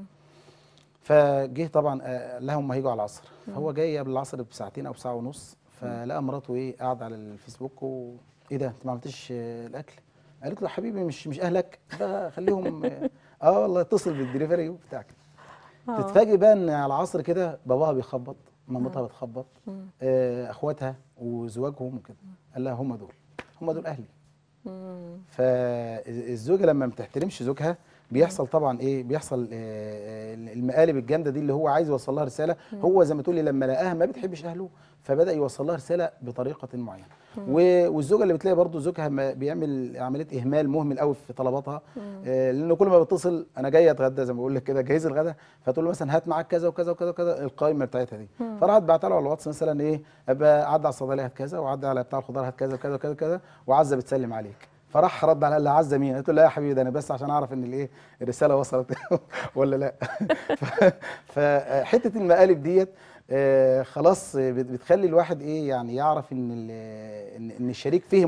فجه طبعا آه، قال لها هم هيجوا على العصر فهو جاي قبل العصر بساعتين او بساعه ونص فلقى مراته ايه قاعده على الفيسبوك و ايه ده انت ما عملتش آه، الاكل قالت له يا حبيبي مش مش اهلك ده خليهم اه آه والله اتصل بالدليفري بتاعك آه. تتفاجئ بقى ان على العصر كده باباها بيخبط مامتها بتخبط آه، اخواتها وزواجهم وكده قال لها هم دول هم دول اهلي مم. فالزوجه لما ما بتحترمش زوجها بيحصل طبعا ايه بيحصل آه، المقالب الجامده دي اللي هو عايز يوصل لها رساله هو زي ما تقولي لما لقاها ما بتحبش اهله فبدا يوصل لها رساله بطريقه معينه و- والزوجه اللي بتلاقي برضو زوجها ما بيعمل عمليه اهمال مهمل قوي في طلباتها آه، لانه كل ما بتصل انا جاي اتغدى زي ما بقول لك كده جهز الغدا فتقول له مثلا هات معاك كذا وكذا وكذا وكذا القائمه بتاعتها دي فراحت بعت له على الواتس مثلا ايه ابقى عدى على الصيدليه هات كذا وعدى على بتاع الخضار هات كذا وكذا وكذا وكذا وعزه بتسلم عليك فراح رد على قال لها عزه مين؟ قلت له لا يا حبيبي ده انا بس عشان اعرف ان الايه الرساله وصلت ولا لا ف- فحته المقالب ديت آه، خلاص بت- بتخلي الواحد ايه يعني يعرف ان ال- ان إن الشريك فهمه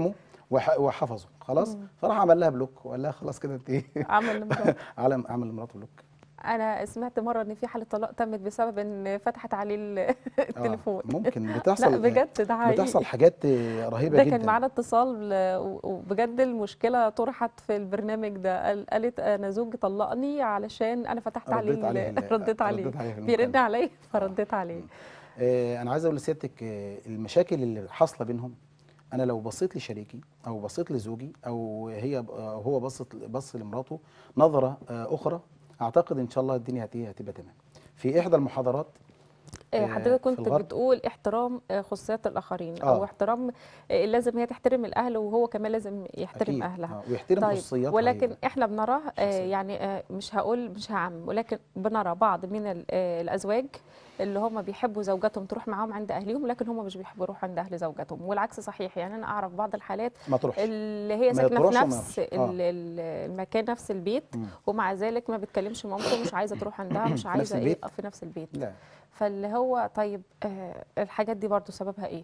وح- وحفظه خلاص فراح عمل لها بلوك وقال لها خلاص كده انت ايه عمل لمراته. عمل عمل لمراته بلوك انا سمعت مره ان في حاله طلاق تمت بسبب ان فتحت عليه ال- التليفون آه ممكن بتحصل لا بجد ده حقيقي بتحصل حاجات آه، رهيبه ده جدا كان معانا اتصال آه، و- وبجد المشكله طرحت في البرنامج ده قال- قالت انا زوجي طلقني علشان انا فتحت عليه رديت عليه ال- ال- رديت عليه رديت عليه في بيرن المكالمة. عليا فرديت عليه آه، انا عايز اقول لسيادتك آه، المشاكل اللي حاصله بينهم انا لو بصيت لشريكي او بصيت لزوجي او هي آه، هو بصت بص لمراته نظره آه، اخرى اعتقد ان شاء الله الدنيا هتبقى هتبقى تمام في احدى المحاضرات آه، آه، حضرتك في كنت الغرب. بتقول احترام آه، خصوصيات الاخرين او آه. احترام آه، لازم هي تحترم الاهل وهو كمان لازم يحترم أكيد، اهلها آه، ويحترم طيب خصوصياتها ولكن هي. احنا بنرى آه، شخصية. يعني آه، مش هقول مش هعم ولكن بنرى بعض من ال- آه، الازواج اللي هم بيحبوا زوجاتهم تروح معاهم عند اهليهم لكن هم مش بيحبوا يروحوا عند اهل زوجاتهم والعكس صحيح يعني انا اعرف بعض الحالات ما تروحش اللي هي ما ساكنه في يطرحش وما نفس يروحش. آه. ال- ال- المكان نفس البيت مم. ومع ذلك ما بتكلمش مامته مش عايزه تروح عندها مش في نفس عايزه ايه البيت؟ آه، في نفس البيت لا فاللي هو طيب آه الحاجات دي برضو سببها ايه؟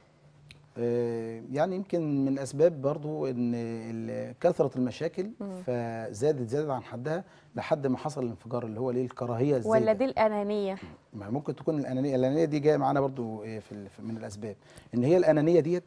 آه، يعني يمكن من الاسباب برضو ان ال- كثره المشاكل فزادت زادت عن حدها لحد ما حصل الانفجار اللي هو ليه الكراهيه الزايده ولا دي الانانيه؟ ما ممكن تكون الانانيه الانانيه دي جايه معانا برضو آه، في ال- في- من الاسباب ان هي الانانيه ديت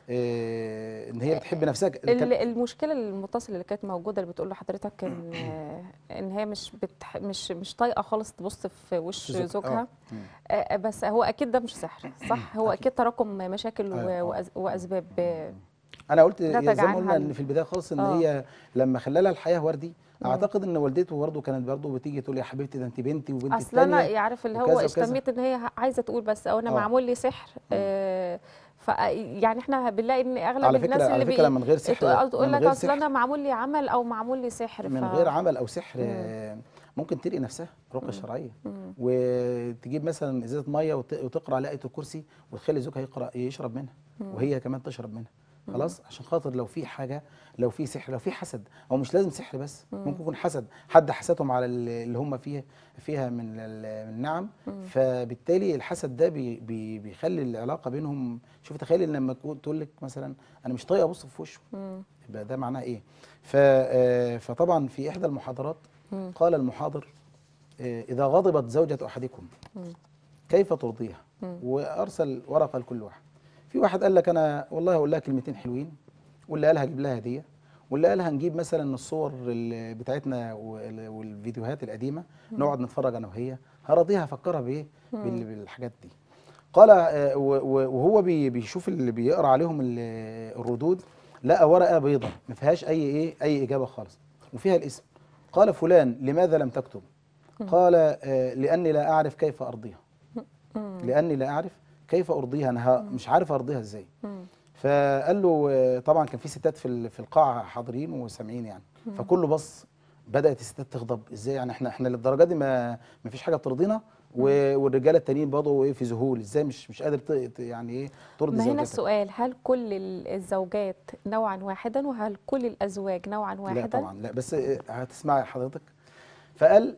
آه، ان هي بتحب نفسها ك- ال- المشكله المتصله اللي كانت موجوده اللي بتقول لحضرتك ان آه، ان هي مش بتح مش مش طايقه خالص تبص في وش زوج- زوجها آه. مم. آه، بس هو اكيد ده مش سحر صح هو اكيد تراكم مشاكل و- أيوة، آه. وأز- واسباب آه، انا قلت نتج زي ما عنها قلنا ال- ان في البدايه خالص ان آه. هي لما خلى لها الحياه وردي اعتقد ان والدته برضه كانت برضه بتيجي تقول يا حبيبتي ده انت بنتي وبنت اصل انا الثانيه يعرف اللي وكذا هو وكذا. اشتميت ان هي عايزه تقول بس او انا آه. معمول لي سحر آه ف يعني احنا بنلاقي ان اغلب على الناس فكره على اللي فكره من غير سحر تقول تقول من لك غير اصل سحر انا معمول لي عمل او معمول لي سحر من ف... غير عمل او سحر آه، ممكن تلقي نفسها رقيه شرعيه وتجيب مثلا ازازه ميه وت- وتقرا عليها ايه الكرسي وتخلي زوجها يقرا يشرب منها وهي كمان تشرب منها خلاص عشان خاطر لو في حاجه لو في سحر لو في حسد او مش لازم سحر بس ممكن يكون حسد حد حسدهم على ال- اللي هم فيها فيها من ال- من النعم فبالتالي الحسد ده بي بي بيخلي العلاقه بينهم شوف تخيلي لما تكون- تقول لك مثلا انا مش طايقه ابص في وشه يبقى ده معناه ايه ف آه، فطبعا في احدى المحاضرات قال المحاضر آه، اذا غضبت زوجة احدكم كيف ترضيها وارسل ورقه لكل واحد في واحد قال لك انا والله هقول لها كلمتين حلوين واللي قالها هجيب لها هديه واللي قالها هنجيب مثلا الصور ال- بتاعتنا وال- والفيديوهات القديمه نقعد نتفرج انا وهي هرضيها افكرها بايه بال- بالحاجات دي قال آه، و- و- وهو بي- بيشوف اللي بيقرا عليهم ال- الردود لقى ورقه بيضاء ما فيهاش اي ايه اي اجابه خالص وفيها الاسم قال فلان لماذا لم تكتب قال آه، لاني لا اعرف كيف ارضيها لاني لا اعرف كيف ارضيها انا ه- مش عارف ارضيها ازاي فقال له آه، طبعا كان في ستات في ال- في القاعه حاضرين وسامعين يعني فكله بص بدات الستات تغضب ازاي يعني احنا احنا للدرجه دي ما ما فيش حاجه بترضينا و- والرجاله التانيين برضه ايه في ذهول ازاي مش مش قادر ت- ت- يعني ايه ترضي ما هنا زوجتك السؤال هل كل ال- الزوجات نوعا واحدا وهل كل الازواج نوعا واحدا؟ لا طبعا لا بس آه، هتسمعي حضرتك فقال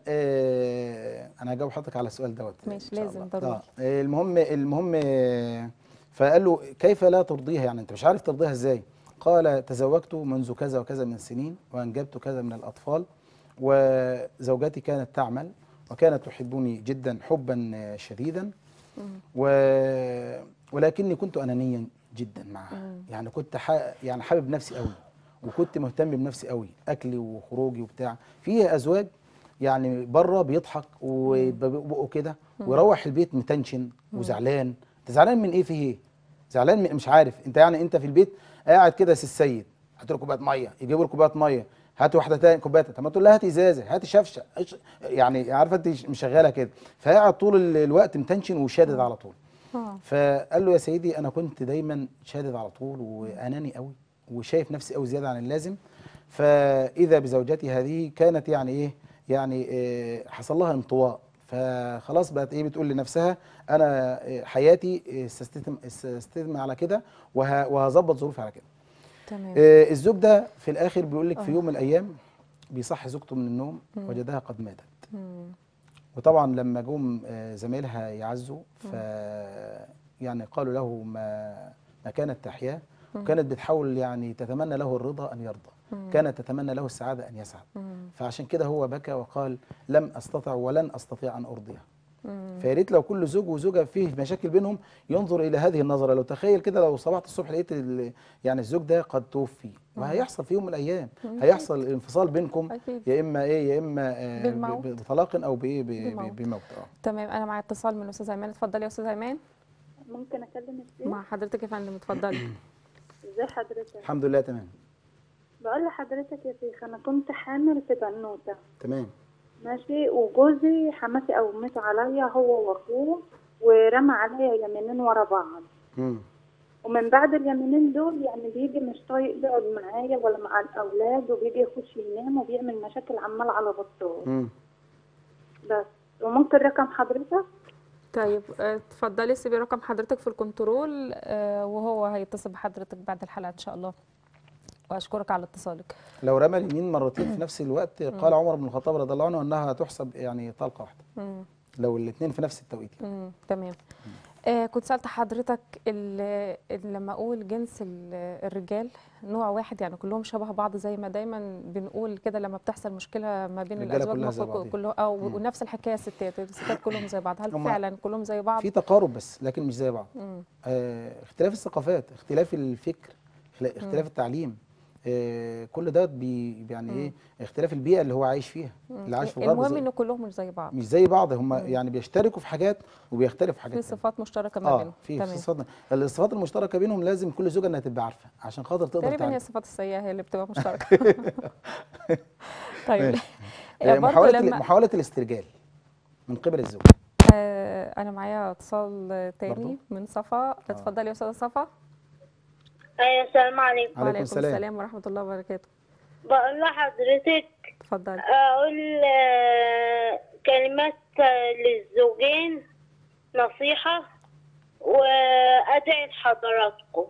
آه انا هجاوب حضرتك على السؤال دوت إن ماشي، شاء لازم الله. ضروري. آه آه، المهم المهم آه، فقال له كيف لا ترضيها يعني انت مش عارف ترضيها ازاي قال تزوجت منذ كذا وكذا من السنين وانجبت كذا من الاطفال وزوجتي كانت تعمل وكانت تحبني جدا حبا آه، شديدا و ولكني كنت انانيا جدا معها يعني كنت ح... يعني حابب نفسي قوي وكنت مهتم بنفسي قوي اكلي وخروجي وبتاع في ازواج يعني بره بيضحك وبقه كده ويروح البيت متنشن وزعلان انت زعلان من ايه فيه ايه زعلان من مش عارف انت يعني انت في البيت قاعد كده سي السيد هات له كوبايه ميه يجيبوا له كوبايه ميه هات واحده تاني كوبايه طب ما تقول لها هاتي ازازه هاتي شفشه إيش- يعني عارفه انت مشغله كده فقاعد طول ال- الوقت متنشن وشادد على طول آه. فقال له يا سيدي انا كنت دايما شادد على طول واناني قوي وشايف نفسي قوي زياده عن اللازم فاذا بزوجتي هذه كانت يعني ايه يعني إيه حصل لها انطواء فخلاص بقت ايه بتقول لنفسها انا إيه حياتي إيه استستتم استستتم على كده وه- وهظبط ظروفي على كده تمام إيه الزوج ده في الاخر بيقول لك في يوم من الايام بيصحي زوجته من النوم وجدها قد ماتت مم. وطبعا لما جم آه، زمايلها يعزوا ف يعني قالوا له ما ما كانت تحياه وكانت بتحاول يعني تتمنى له الرضا ان يرضى كانت تتمنى له السعاده ان يسعد فعشان كده هو بكى وقال لم استطع ولن استطيع ان ارضيها فيا ريت لو كل زوج وزوجه فيه مشاكل بينهم ينظر الى هذه النظره لو تخيل كده لو صبحت الصبح لقيت ال- يعني الزوج ده قد توفي وهيحصل في يوم من الايام هيحصل انفصال بينكم أكيد. يا اما ايه يا اما آه، ب- بالموت. ب- بطلاق او بايه ب- بالموت. ب- بموت اه تمام انا معايا اتصال من الاستاذ ايمان اتفضلي يا استاذ ايمان ممكن اكلم الشيخ مع حضرتك يا فندم اتفضلي ازي حضرتك الحمد لله تمام بقول لحضرتك يا شيخ انا كنت حامل في بنوته تمام ماشي وجوزي حماتي قومته عليا هو واخوه ورمى عليا يمينين ورا بعض مم. ومن بعد اليمينين دول يعني بيجي مش طايق يقعد معايا ولا مع الاولاد وبيجي يخش ينام وبيعمل مشاكل عمال على بطال مم. بس وممكن رقم حضرتك طيب آه، اتفضلي سيبي رقم حضرتك في الكنترول آه، وهو هيتصل بحضرتك بعد الحلقه ان شاء الله واشكرك على اتصالك لو رمى اليمين مرتين في نفس الوقت قال عمر بن الخطاب رضي الله عنه انها تحسب يعني طلقه واحده مم. لو الاثنين في نفس التوقيت مم. تمام آه كنت سألت حضرتك ال- ال- لما أقول جنس ال- الرجال نوع واحد يعني كلهم شبه بعض زي ما دايما بنقول كده لما بتحصل مشكلة ما بين الرجالة الأزواج كلها زي المفروض بعضيها. كله أو ونفس الحكاية الستات الستات كلهم زي بعض هل هما فعلا كلهم زي بعض؟ في تقارب بس لكن مش زي بعض مم. آه اختلاف الثقافات اختلاف الفكر اخلا- اختلاف التعليم آه كل ده بي يعني ايه اختلاف البيئه اللي هو عايش فيها اللي عايش في الغرب المهم زي- إن كلهم مش زي بعض مش زي بعض هم يعني بيشتركوا في حاجات وبيختلفوا في حاجات في تانية. صفات مشتركة ما اه بينهم في تمام صفات الصفات المشتركه بينهم لازم كل زوجه انها تبقى عارفه عشان خاطر تقدر تقريبا هي تعمل الصفات السيئة هي اللي بتبقى مشتركة طيب ماشي. آه، آه، برضو محاوله لما- محاوله الاسترجال من قبل الزوج آه أنا معايا اتصال تاني برضو؟ من صفا اتفضلي يا أستاذة صفا ايوه السلام عليكم عليكم السلام. السلام ورحمة الله وبركاته بقول لحضرتك اتفضلي اقول آه، كلمات آه، للزوجين نصيحة وادعي لحضراتكم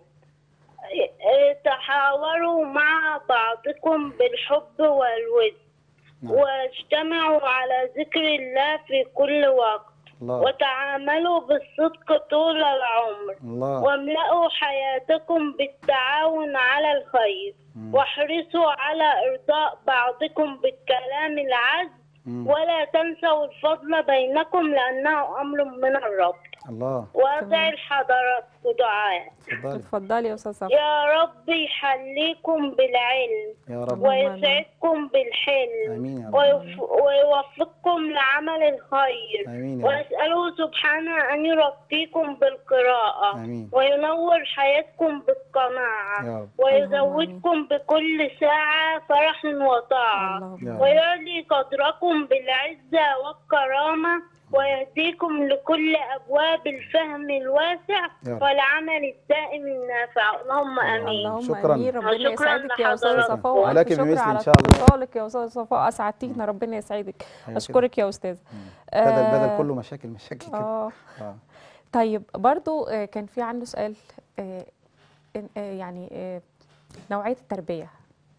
آه، تحاوروا مع بعضكم بالحب والود نعم. واجتمعوا على ذكر الله في كل وقت الله وتعاملوا بالصدق طول العمر الله واملأوا حياتكم بالتعاون على الخير مم. واحرصوا على إرضاء بعضكم بالكلام العذب مم. ولا تنسوا الفضل بينكم لأنه أمر من الرب الله وأدعي لحضراتكم دعاء اتفضلي اتفضلي يا استاذ صفا يا رب يحليكم بالعلم يا رب ويسعدكم بالحلم امين يا رب ويف- ويوفقكم لعمل الخير امين يا رب وأسأله سبحانه أن يرقيكم بالقراءة آمين. وينور حياتكم بالقناعة يا رب ويزودكم بكل ساعة فرح وطاعة اللهم يا رب ويعلي قدركم بالعزة والكرامة ويهديكم لكل أبواب الفهم الواسع يا رب. والعمل الدائم النافع اللهم آمين اللهم شكراً. امين ربنا شكراً يسعدك يا استاذه لحضراتكم. صفاء والف ولك شكر بمثل على إن شاء الله. اتصالك يا استاذه صفاء اسعدتينا ربنا يسعدك كده. اشكرك يا استاذه بدل آه، بدل كله مشاكل مشاكل كده اه اه طيب برضو آه، كان في عنده سؤال آه، إن- آه، يعني آه، نوعيه التربيه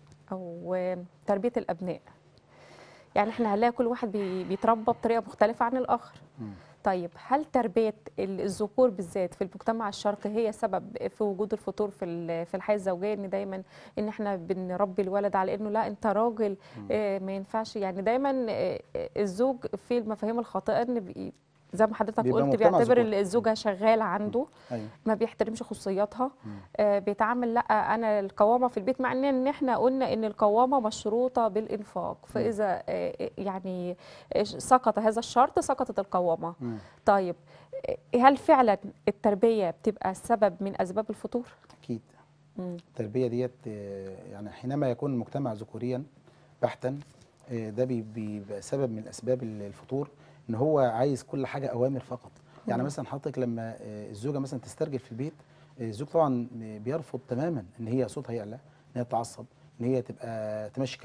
او آه، تربيه الابناء يعني احنا هنلاقي كل واحد بي- بيتربى بطريقه مختلفه عن الاخر مم. طيب هل تربيه ال- الذكور بالذات في المجتمع الشرقي هي سبب في وجود الفتور في ال- في الحياه الزوجيه ان دايما ان احنا بنربي الولد على انه لا انت راجل آه، ما ينفعش يعني دايما آه، آه، الزوج في المفاهيم الخاطئه ان بي- زي ما حضرتك بيبقى قلت مجتمع بيعتبر ذكوري. الزوجه شغاله عنده ايوه ما بيحترمش خصوصياتها آه بيتعامل لا انا القوامه في البيت مع ان ان احنا قلنا ان القوامه مشروطه بالانفاق فاذا آه يعني آه، سقط هذا الشرط سقطت القوامه مم. طيب آه، هل فعلا التربيه بتبقى سبب من اسباب الفتور اكيد مم. التربيه ديت آه، يعني حينما يكون المجتمع ذكوريا بحتا آه، ده بي- بيبقى سبب من اسباب ال- الفتور ان هو عايز كل حاجه اوامر فقط يعني مثلا حضرتك لما آه، الزوجه مثلا تسترجل في البيت آه، الزوج طبعا بيرفض تماما ان هي صوتها يعلى ان هي تتعصب ان هي تبقى تمشي كلامها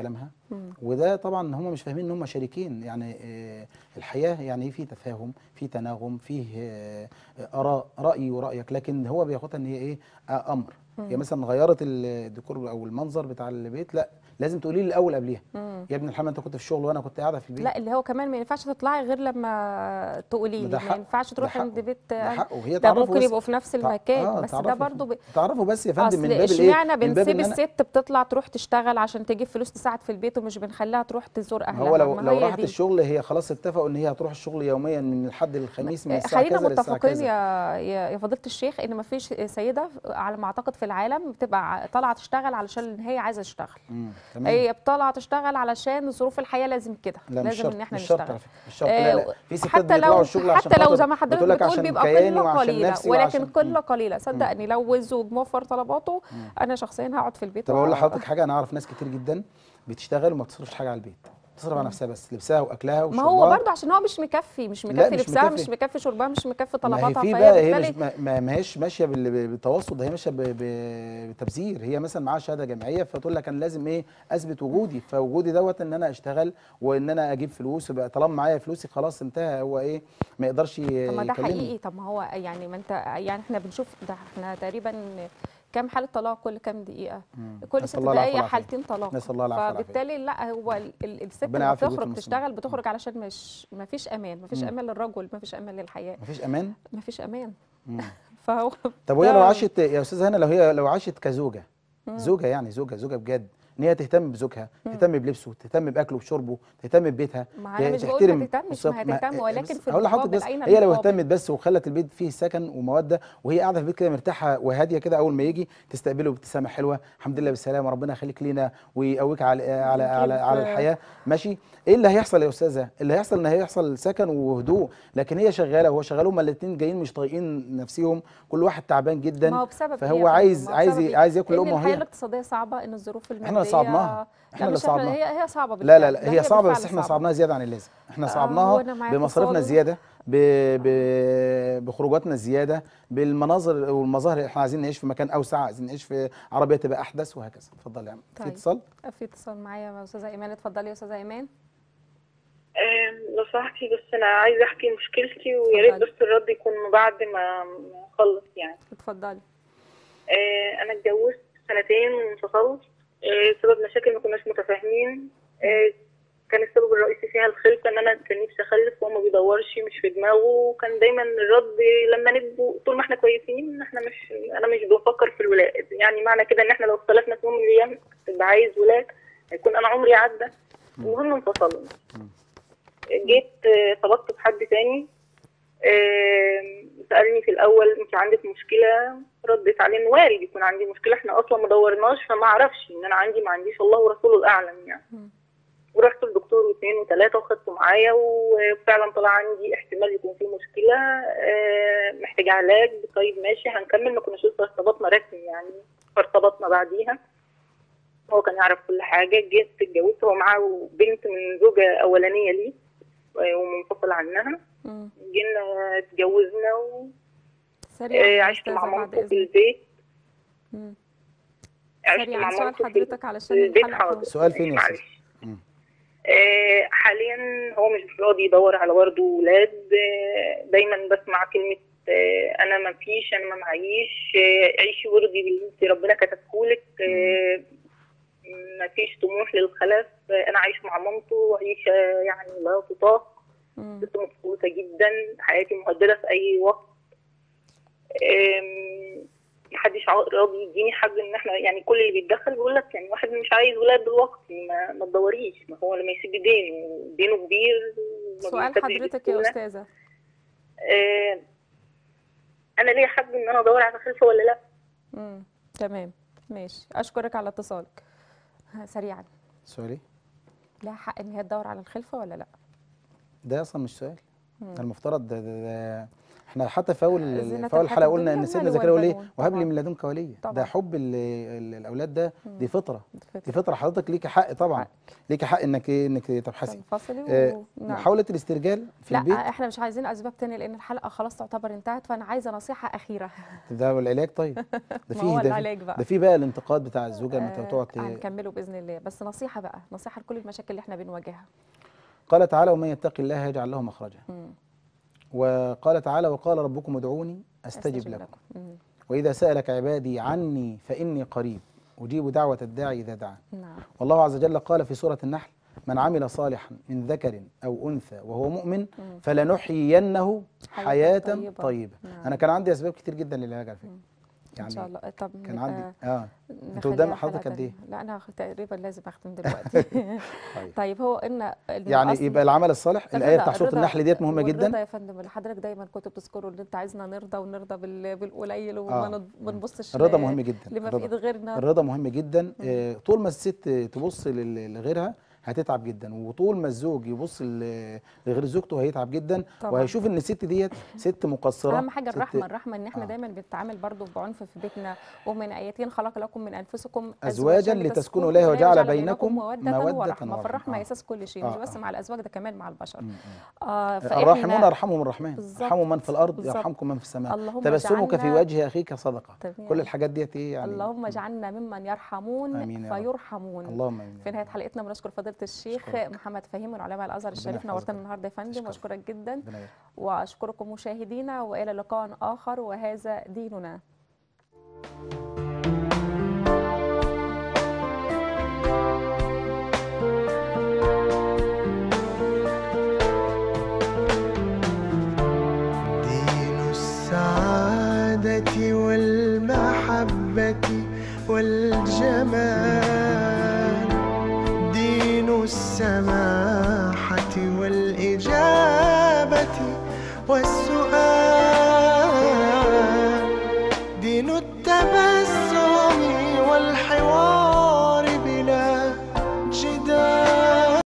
مم. وده طبعا هم مش فاهمين ان هم شريكين يعني آه، الحياه يعني في تفاهم في تناغم فيه آه، اراء رايي ورايك لكن هو بياخدها ان هي ايه آه، امر هي مثلا غيرت الديكور او المنظر بتاع البيت لا لازم تقولي لي الاول قبليها مم. يا ابن الحلال انت كنت في الشغل وانا كنت قاعده في البيت لا اللي هو كمان ما ينفعش تطلعي غير لما تقولي لي ده ما حقه، ينفعش ده تروحي حقه، عند بيت ده أهل. حقه وهي ده تعرفه ممكن بس- يبقوا في نفس تع- المكان آه، بس ده تعرفوا- برضو ب... تعرفوا بس يا فندم اصل من باب الايه اشمعنى من باب بنسيب ان انا الست بتطلع تروح تشتغل عشان تجيب فلوس تساعد في البيت ومش بنخليها تروح تزور ما اهلها هو لو ما لو هي راحت دي. الشغل هي خلاص اتفقوا ان هي هتروح الشغل يوميا من الحد للخميس من الساعه خلينا كذا للساعه متفقين كذا يا يا يا فضيله الشيخ ان ما فيش سيده على ما اعتقد في العالم بتبقى طالعه تشتغل علشان هي عايزه تشتغل مم، تمام هي طالعه تشتغل علشان ظروف الحياه لازم كده لا مش لازم شرط ان احنا مش شرط نشتغل على فكره مش شرط آه، لا لا في ستات حتى بيطلعوا لو الشغل عشان حتى لو خاطر زي ما حضرتك بتقول لك بتقول عشان بيبقى كياني قله وعشان قليله نفسي ولكن وعشان قله قليله صدقني لو الزوج موفر طلباته انا شخصيا هقعد في البيت طب اقول وأ- لحضرتك حاجه انا اعرف ناس كتير جدا بتشتغل وما بتصرفش حاجه على البيت بتصرف على نفسها بس لبسها واكلها ما هو وشربها برضه عشان هو مش مكفي مش لا، مكفي مش لبسها مكفي. مش مكفي شربها مش مكفي ما هي طلباتها في فهي بقى هي بالتالي مش ما- ما ما هيش ماشيه بال- بالتوسط ده هي ماشيه ب- ب- بتبذير هي مثلا معاها شهاده جامعيه فتقول لك انا لازم ايه اثبت وجودي فوجودي دوت ان انا اشتغل وان انا اجيب فلوس وبقى طالما معايا فلوسي خلاص انتهى هو ايه ما يقدرش ي- طب ما ده يكلمني حقيقي طب ما هو يعني ما انت يعني احنا بنشوف ده احنا تقريبا كام حاله طلاق كل كام دقيقه مم. كل نسأل ست الله العفو دقائق والعافية. حالتين طلاق نسأل الله العفو والعافية. فبالتالي لا هو ال- ال- الست ربنا لما يعافي بيوت بتخرج المسلمين. تشتغل بتخرج علشان مش ما فيش امان ما فيش مم. امان للرجل ما فيش امان للحياه مفيش امان ما فيش امان مم. فهو طب وهي لو ده- عاشت يا استاذه هنا لو هي لو عاشت كزوجه زوجه يعني زوجه زوجه بجد ان هي تهتم بزوجها تهتم بلبسه تهتم باكله وشربه تهتم ببيتها ما أنا ت- مش بقول ما تهتمش، بالظبط. ما هتهتم، ولكن في هقول لحضرتك المقابل بس أين هي لو المقابل؟ اهتمت بس وخلت البيت فيه سكن وموده وهي قاعده في البيت كده مرتاحه وهاديه كده اول ما يجي تستقبله بابتسامه حلوه الحمد لله بالسلامه ربنا يخليك لينا ويقويك على على على, على يجيب- الحياه ماشي ايه اللي هيحصل يا استاذه اللي هيحصل ان هيحصل سكن وهدوء لكن هي شغاله وهو شغال هما الاثنين جايين مش طايقين نفسهم كل واحد تعبان جدا ما هو بسبب إيه فهو يا فندم؟ عايز ما هو عايز بسبب إيه؟ عايز ياكل لأن لقمه الحياه وهي الاقتصاديه صعبه ان الظروف الماديه احنا اللي صعبناها احنا لا اللي مش احنا صعبناها هي هي صعبه لا لا بالفعل. لا ده هي صعبه بالفعل بس احنا صعبة. صعبناها زياده عن اللازم احنا آه، صعبناها وأنا معاك بمصاريفنا اتصال. الزياده ب... ب... بخروجاتنا الزياده بالمناظر والمظاهر احنا عايزين نعيش في مكان اوسع عايزين نعيش في عربيه تبقى احدث وهكذا اتفضل يا عم في طيب. اتصال في اتصال معايا يا استاذه ايمان اتفضلي يا استاذه ايمان آم، لو سمحتي بس انا عايزه احكي مشكلتي ويا ريت اتفضلي. بس الرد يكون بعد ما ما اخلص يعني اتفضلي آه، انا اتجوزت سنتين وانفصلت آه، سبب مشاكل ما كناش متفاهمين آه، كان السبب الرئيسي فيها الخلفه ان انا كان نفسي اخلف وهو ما بيدورش مش في دماغه وكان دايما الرد لما نكبر طول ما احنا كويسين احنا مش انا مش بفكر في الولاد يعني معنى كده ان احنا لو اختلفنا في يوم من الايام تبقى عايز ولاد هيكون انا عمري عدى المهم انفصلنا جيت آه، طلبت بحد تاني آم، سألني في الأول أنت عندك مشكلة رديت عليه إن وارد يكون عندي مشكلة إحنا أصلا ما دورناش فما أعرفش إن أنا عندي ما عنديش الله ورسوله الأعلم يعني مم. ورحت للدكتور واثنين وثلاثة وخدته معايا وفعلا طلع عندي احتمال يكون في مشكلة آه، محتاجة علاج طيب ماشي هنكمل ما كناش لسه ارتبطنا رسمي يعني فارتبطنا بعديها هو كان يعرف كل حاجة جيت اتجوزت هو معاه بنت من زوجة أولانية ليه آه، ومنفصل عنها مم. جينا اتجوزنا سريعا يا وعشت مع أستاذة بعد مامته في إذنك. البيت مم. عشت سريعا مع سؤال مامته في حضرتك علشان البيت الحلقة حاضر خلصت. سؤال فين يا معلش. استاذ مم. آه، حاليا هو مش راضي يدور على برضه ولاد آه، دايما بسمع كلمة آه، أنا ما فيش أنا ما معيش آه، عيشي وارضي باللي انت ربنا كتبهولك آه، ما فيش طموح للخلف آه، أنا عايشة مع مامته عيشة يعني لا تطاق مم. ست مبسوطة جدا حياتي مهددة في أي وقت آم، محدش عا- راضي يديني حق ان احنا يعني كل اللي بيتدخل بيقول لك يعني واحد مش عايز ولاد دلوقتي ما, ما تدوريش ما هو لما يسيب دينه دينه كبير وما سؤال بيصدق حضرتك يا بسهولة. استاذه آه، انا ليا حق ان انا ادور على خلفه ولا لا مم. تمام ماشي اشكرك على اتصالك ها، سريعا سؤالي لها حق ان هي تدور على الخلفه ولا لا ده اصلا مش سؤال مم. ده المفترض ده, ده, ده احنا حتى في اول زينة في اول الحياة الحلقه قلنا ان الدنيا سيدنا المال زكريا يقول ايه والبنون. وهب لي طبعاً. من لدنك وليا طبعاً. ده حب ال- ال- الاولاد ده دي فطره دي الفطرة. فطره حضرتك ليكي حق طبعا حق. ليكي حق انك إيه؟ انك تبحثي تنفصلي آه، و... نعم. محاوله الاسترجال في لا البيت احنا مش عايزين اسباب تانية لان الحلقه خلاص تعتبر انتهت فانا عايزه نصيحه اخيره ده العلاج طيب ده ما فيه هو ده العلاج فيه بقى. ده فيه بقى الانتقاد بتاع الزوجه لما آه، تقعد ت- هنكمله باذن الله بس نصيحه بقى نصيحه لكل المشاكل اللي احنا بنواجهها قال تعالى ومن يتق الله يجعل له مخرجا مم. وقال تعالى وقال ربكم ادعوني استجب لكم مم. واذا سالك عبادي عني فاني قريب اجيب دعوه الداعي اذا دعان نعم والله عز وجل قال في سورة النحل من عمل صالحا من ذكر أو أنثى وهو مؤمن فلنحيينه حياة حياة طيبة. طيبة, نعم. أنا كان عندي أسباب كتير جدا للعلاج على فكرة ان شاء الله طب كان نبقى عندي اه انت نخليها قدام حلقة حضرتك قد تانية. ايه؟ لا انا تقريبا لازم اختم دلوقتي طيب. طيب هو ان إن يعني الأصل- يبقى العمل الصالح الآية الرضا- بتاع سورة الرضا- النحل ديت مهمة والرضا جدا يا فندم اللي حضرتك دايما كنت بتذكره ان انت عايزنا نرضى ونرضى بال- بالقليل آه. وما نض- ما نبصش الرضا ل- مهم جدا لما في الرضا. ايد غيرنا الرضا مهم جدا آه، طول ما الست تبص لل- لغيرها هتتعب جدا وطول ما الزوج يبص ل- لغير زوجته هيتعب جدا طبعاً. وهيشوف ان الست ديت ست مقصره اهم حاجه ست- الرحمه الرحمه ان احنا آه. دايما بنتعامل برضو بعنف في بيتنا ومن ايتين خلق لكم من انفسكم أزواجاً لتسكنوا إليها وجعل بينكم موده موده ورحمه ورحمة. فالرحمه آه. اساس كل شيء آه، مش بس آه. مع الازواج ده كمان مع البشر م- م. آه الراحمون يرحمهم الرحمن بالظبط. ارحموا من في الارض بالظبط. يرحمكم من في السماء اللهم تبسمك في اجعلنا- وجه اخيك صدقه تمام. كل الحاجات ديت ايه يعني اللهم اجعلنا ممن يرحمون آمين يا رب. فيرحمون اللهم امين في نهايه حلقتنا بنشكر فضيله الشيخ أشكرك. محمد فهيم من علماء الازهر الشريف يحفظك. نورتنا النهارده يا فندم أشكرك. واشكرك جدا ربنا يبارك. واشكركم مشاهدينا والى لقاء اخر وهذا ديننا دين السعادة والمحبة والجمال دين السماحة والإجابة والسؤال دين التبسم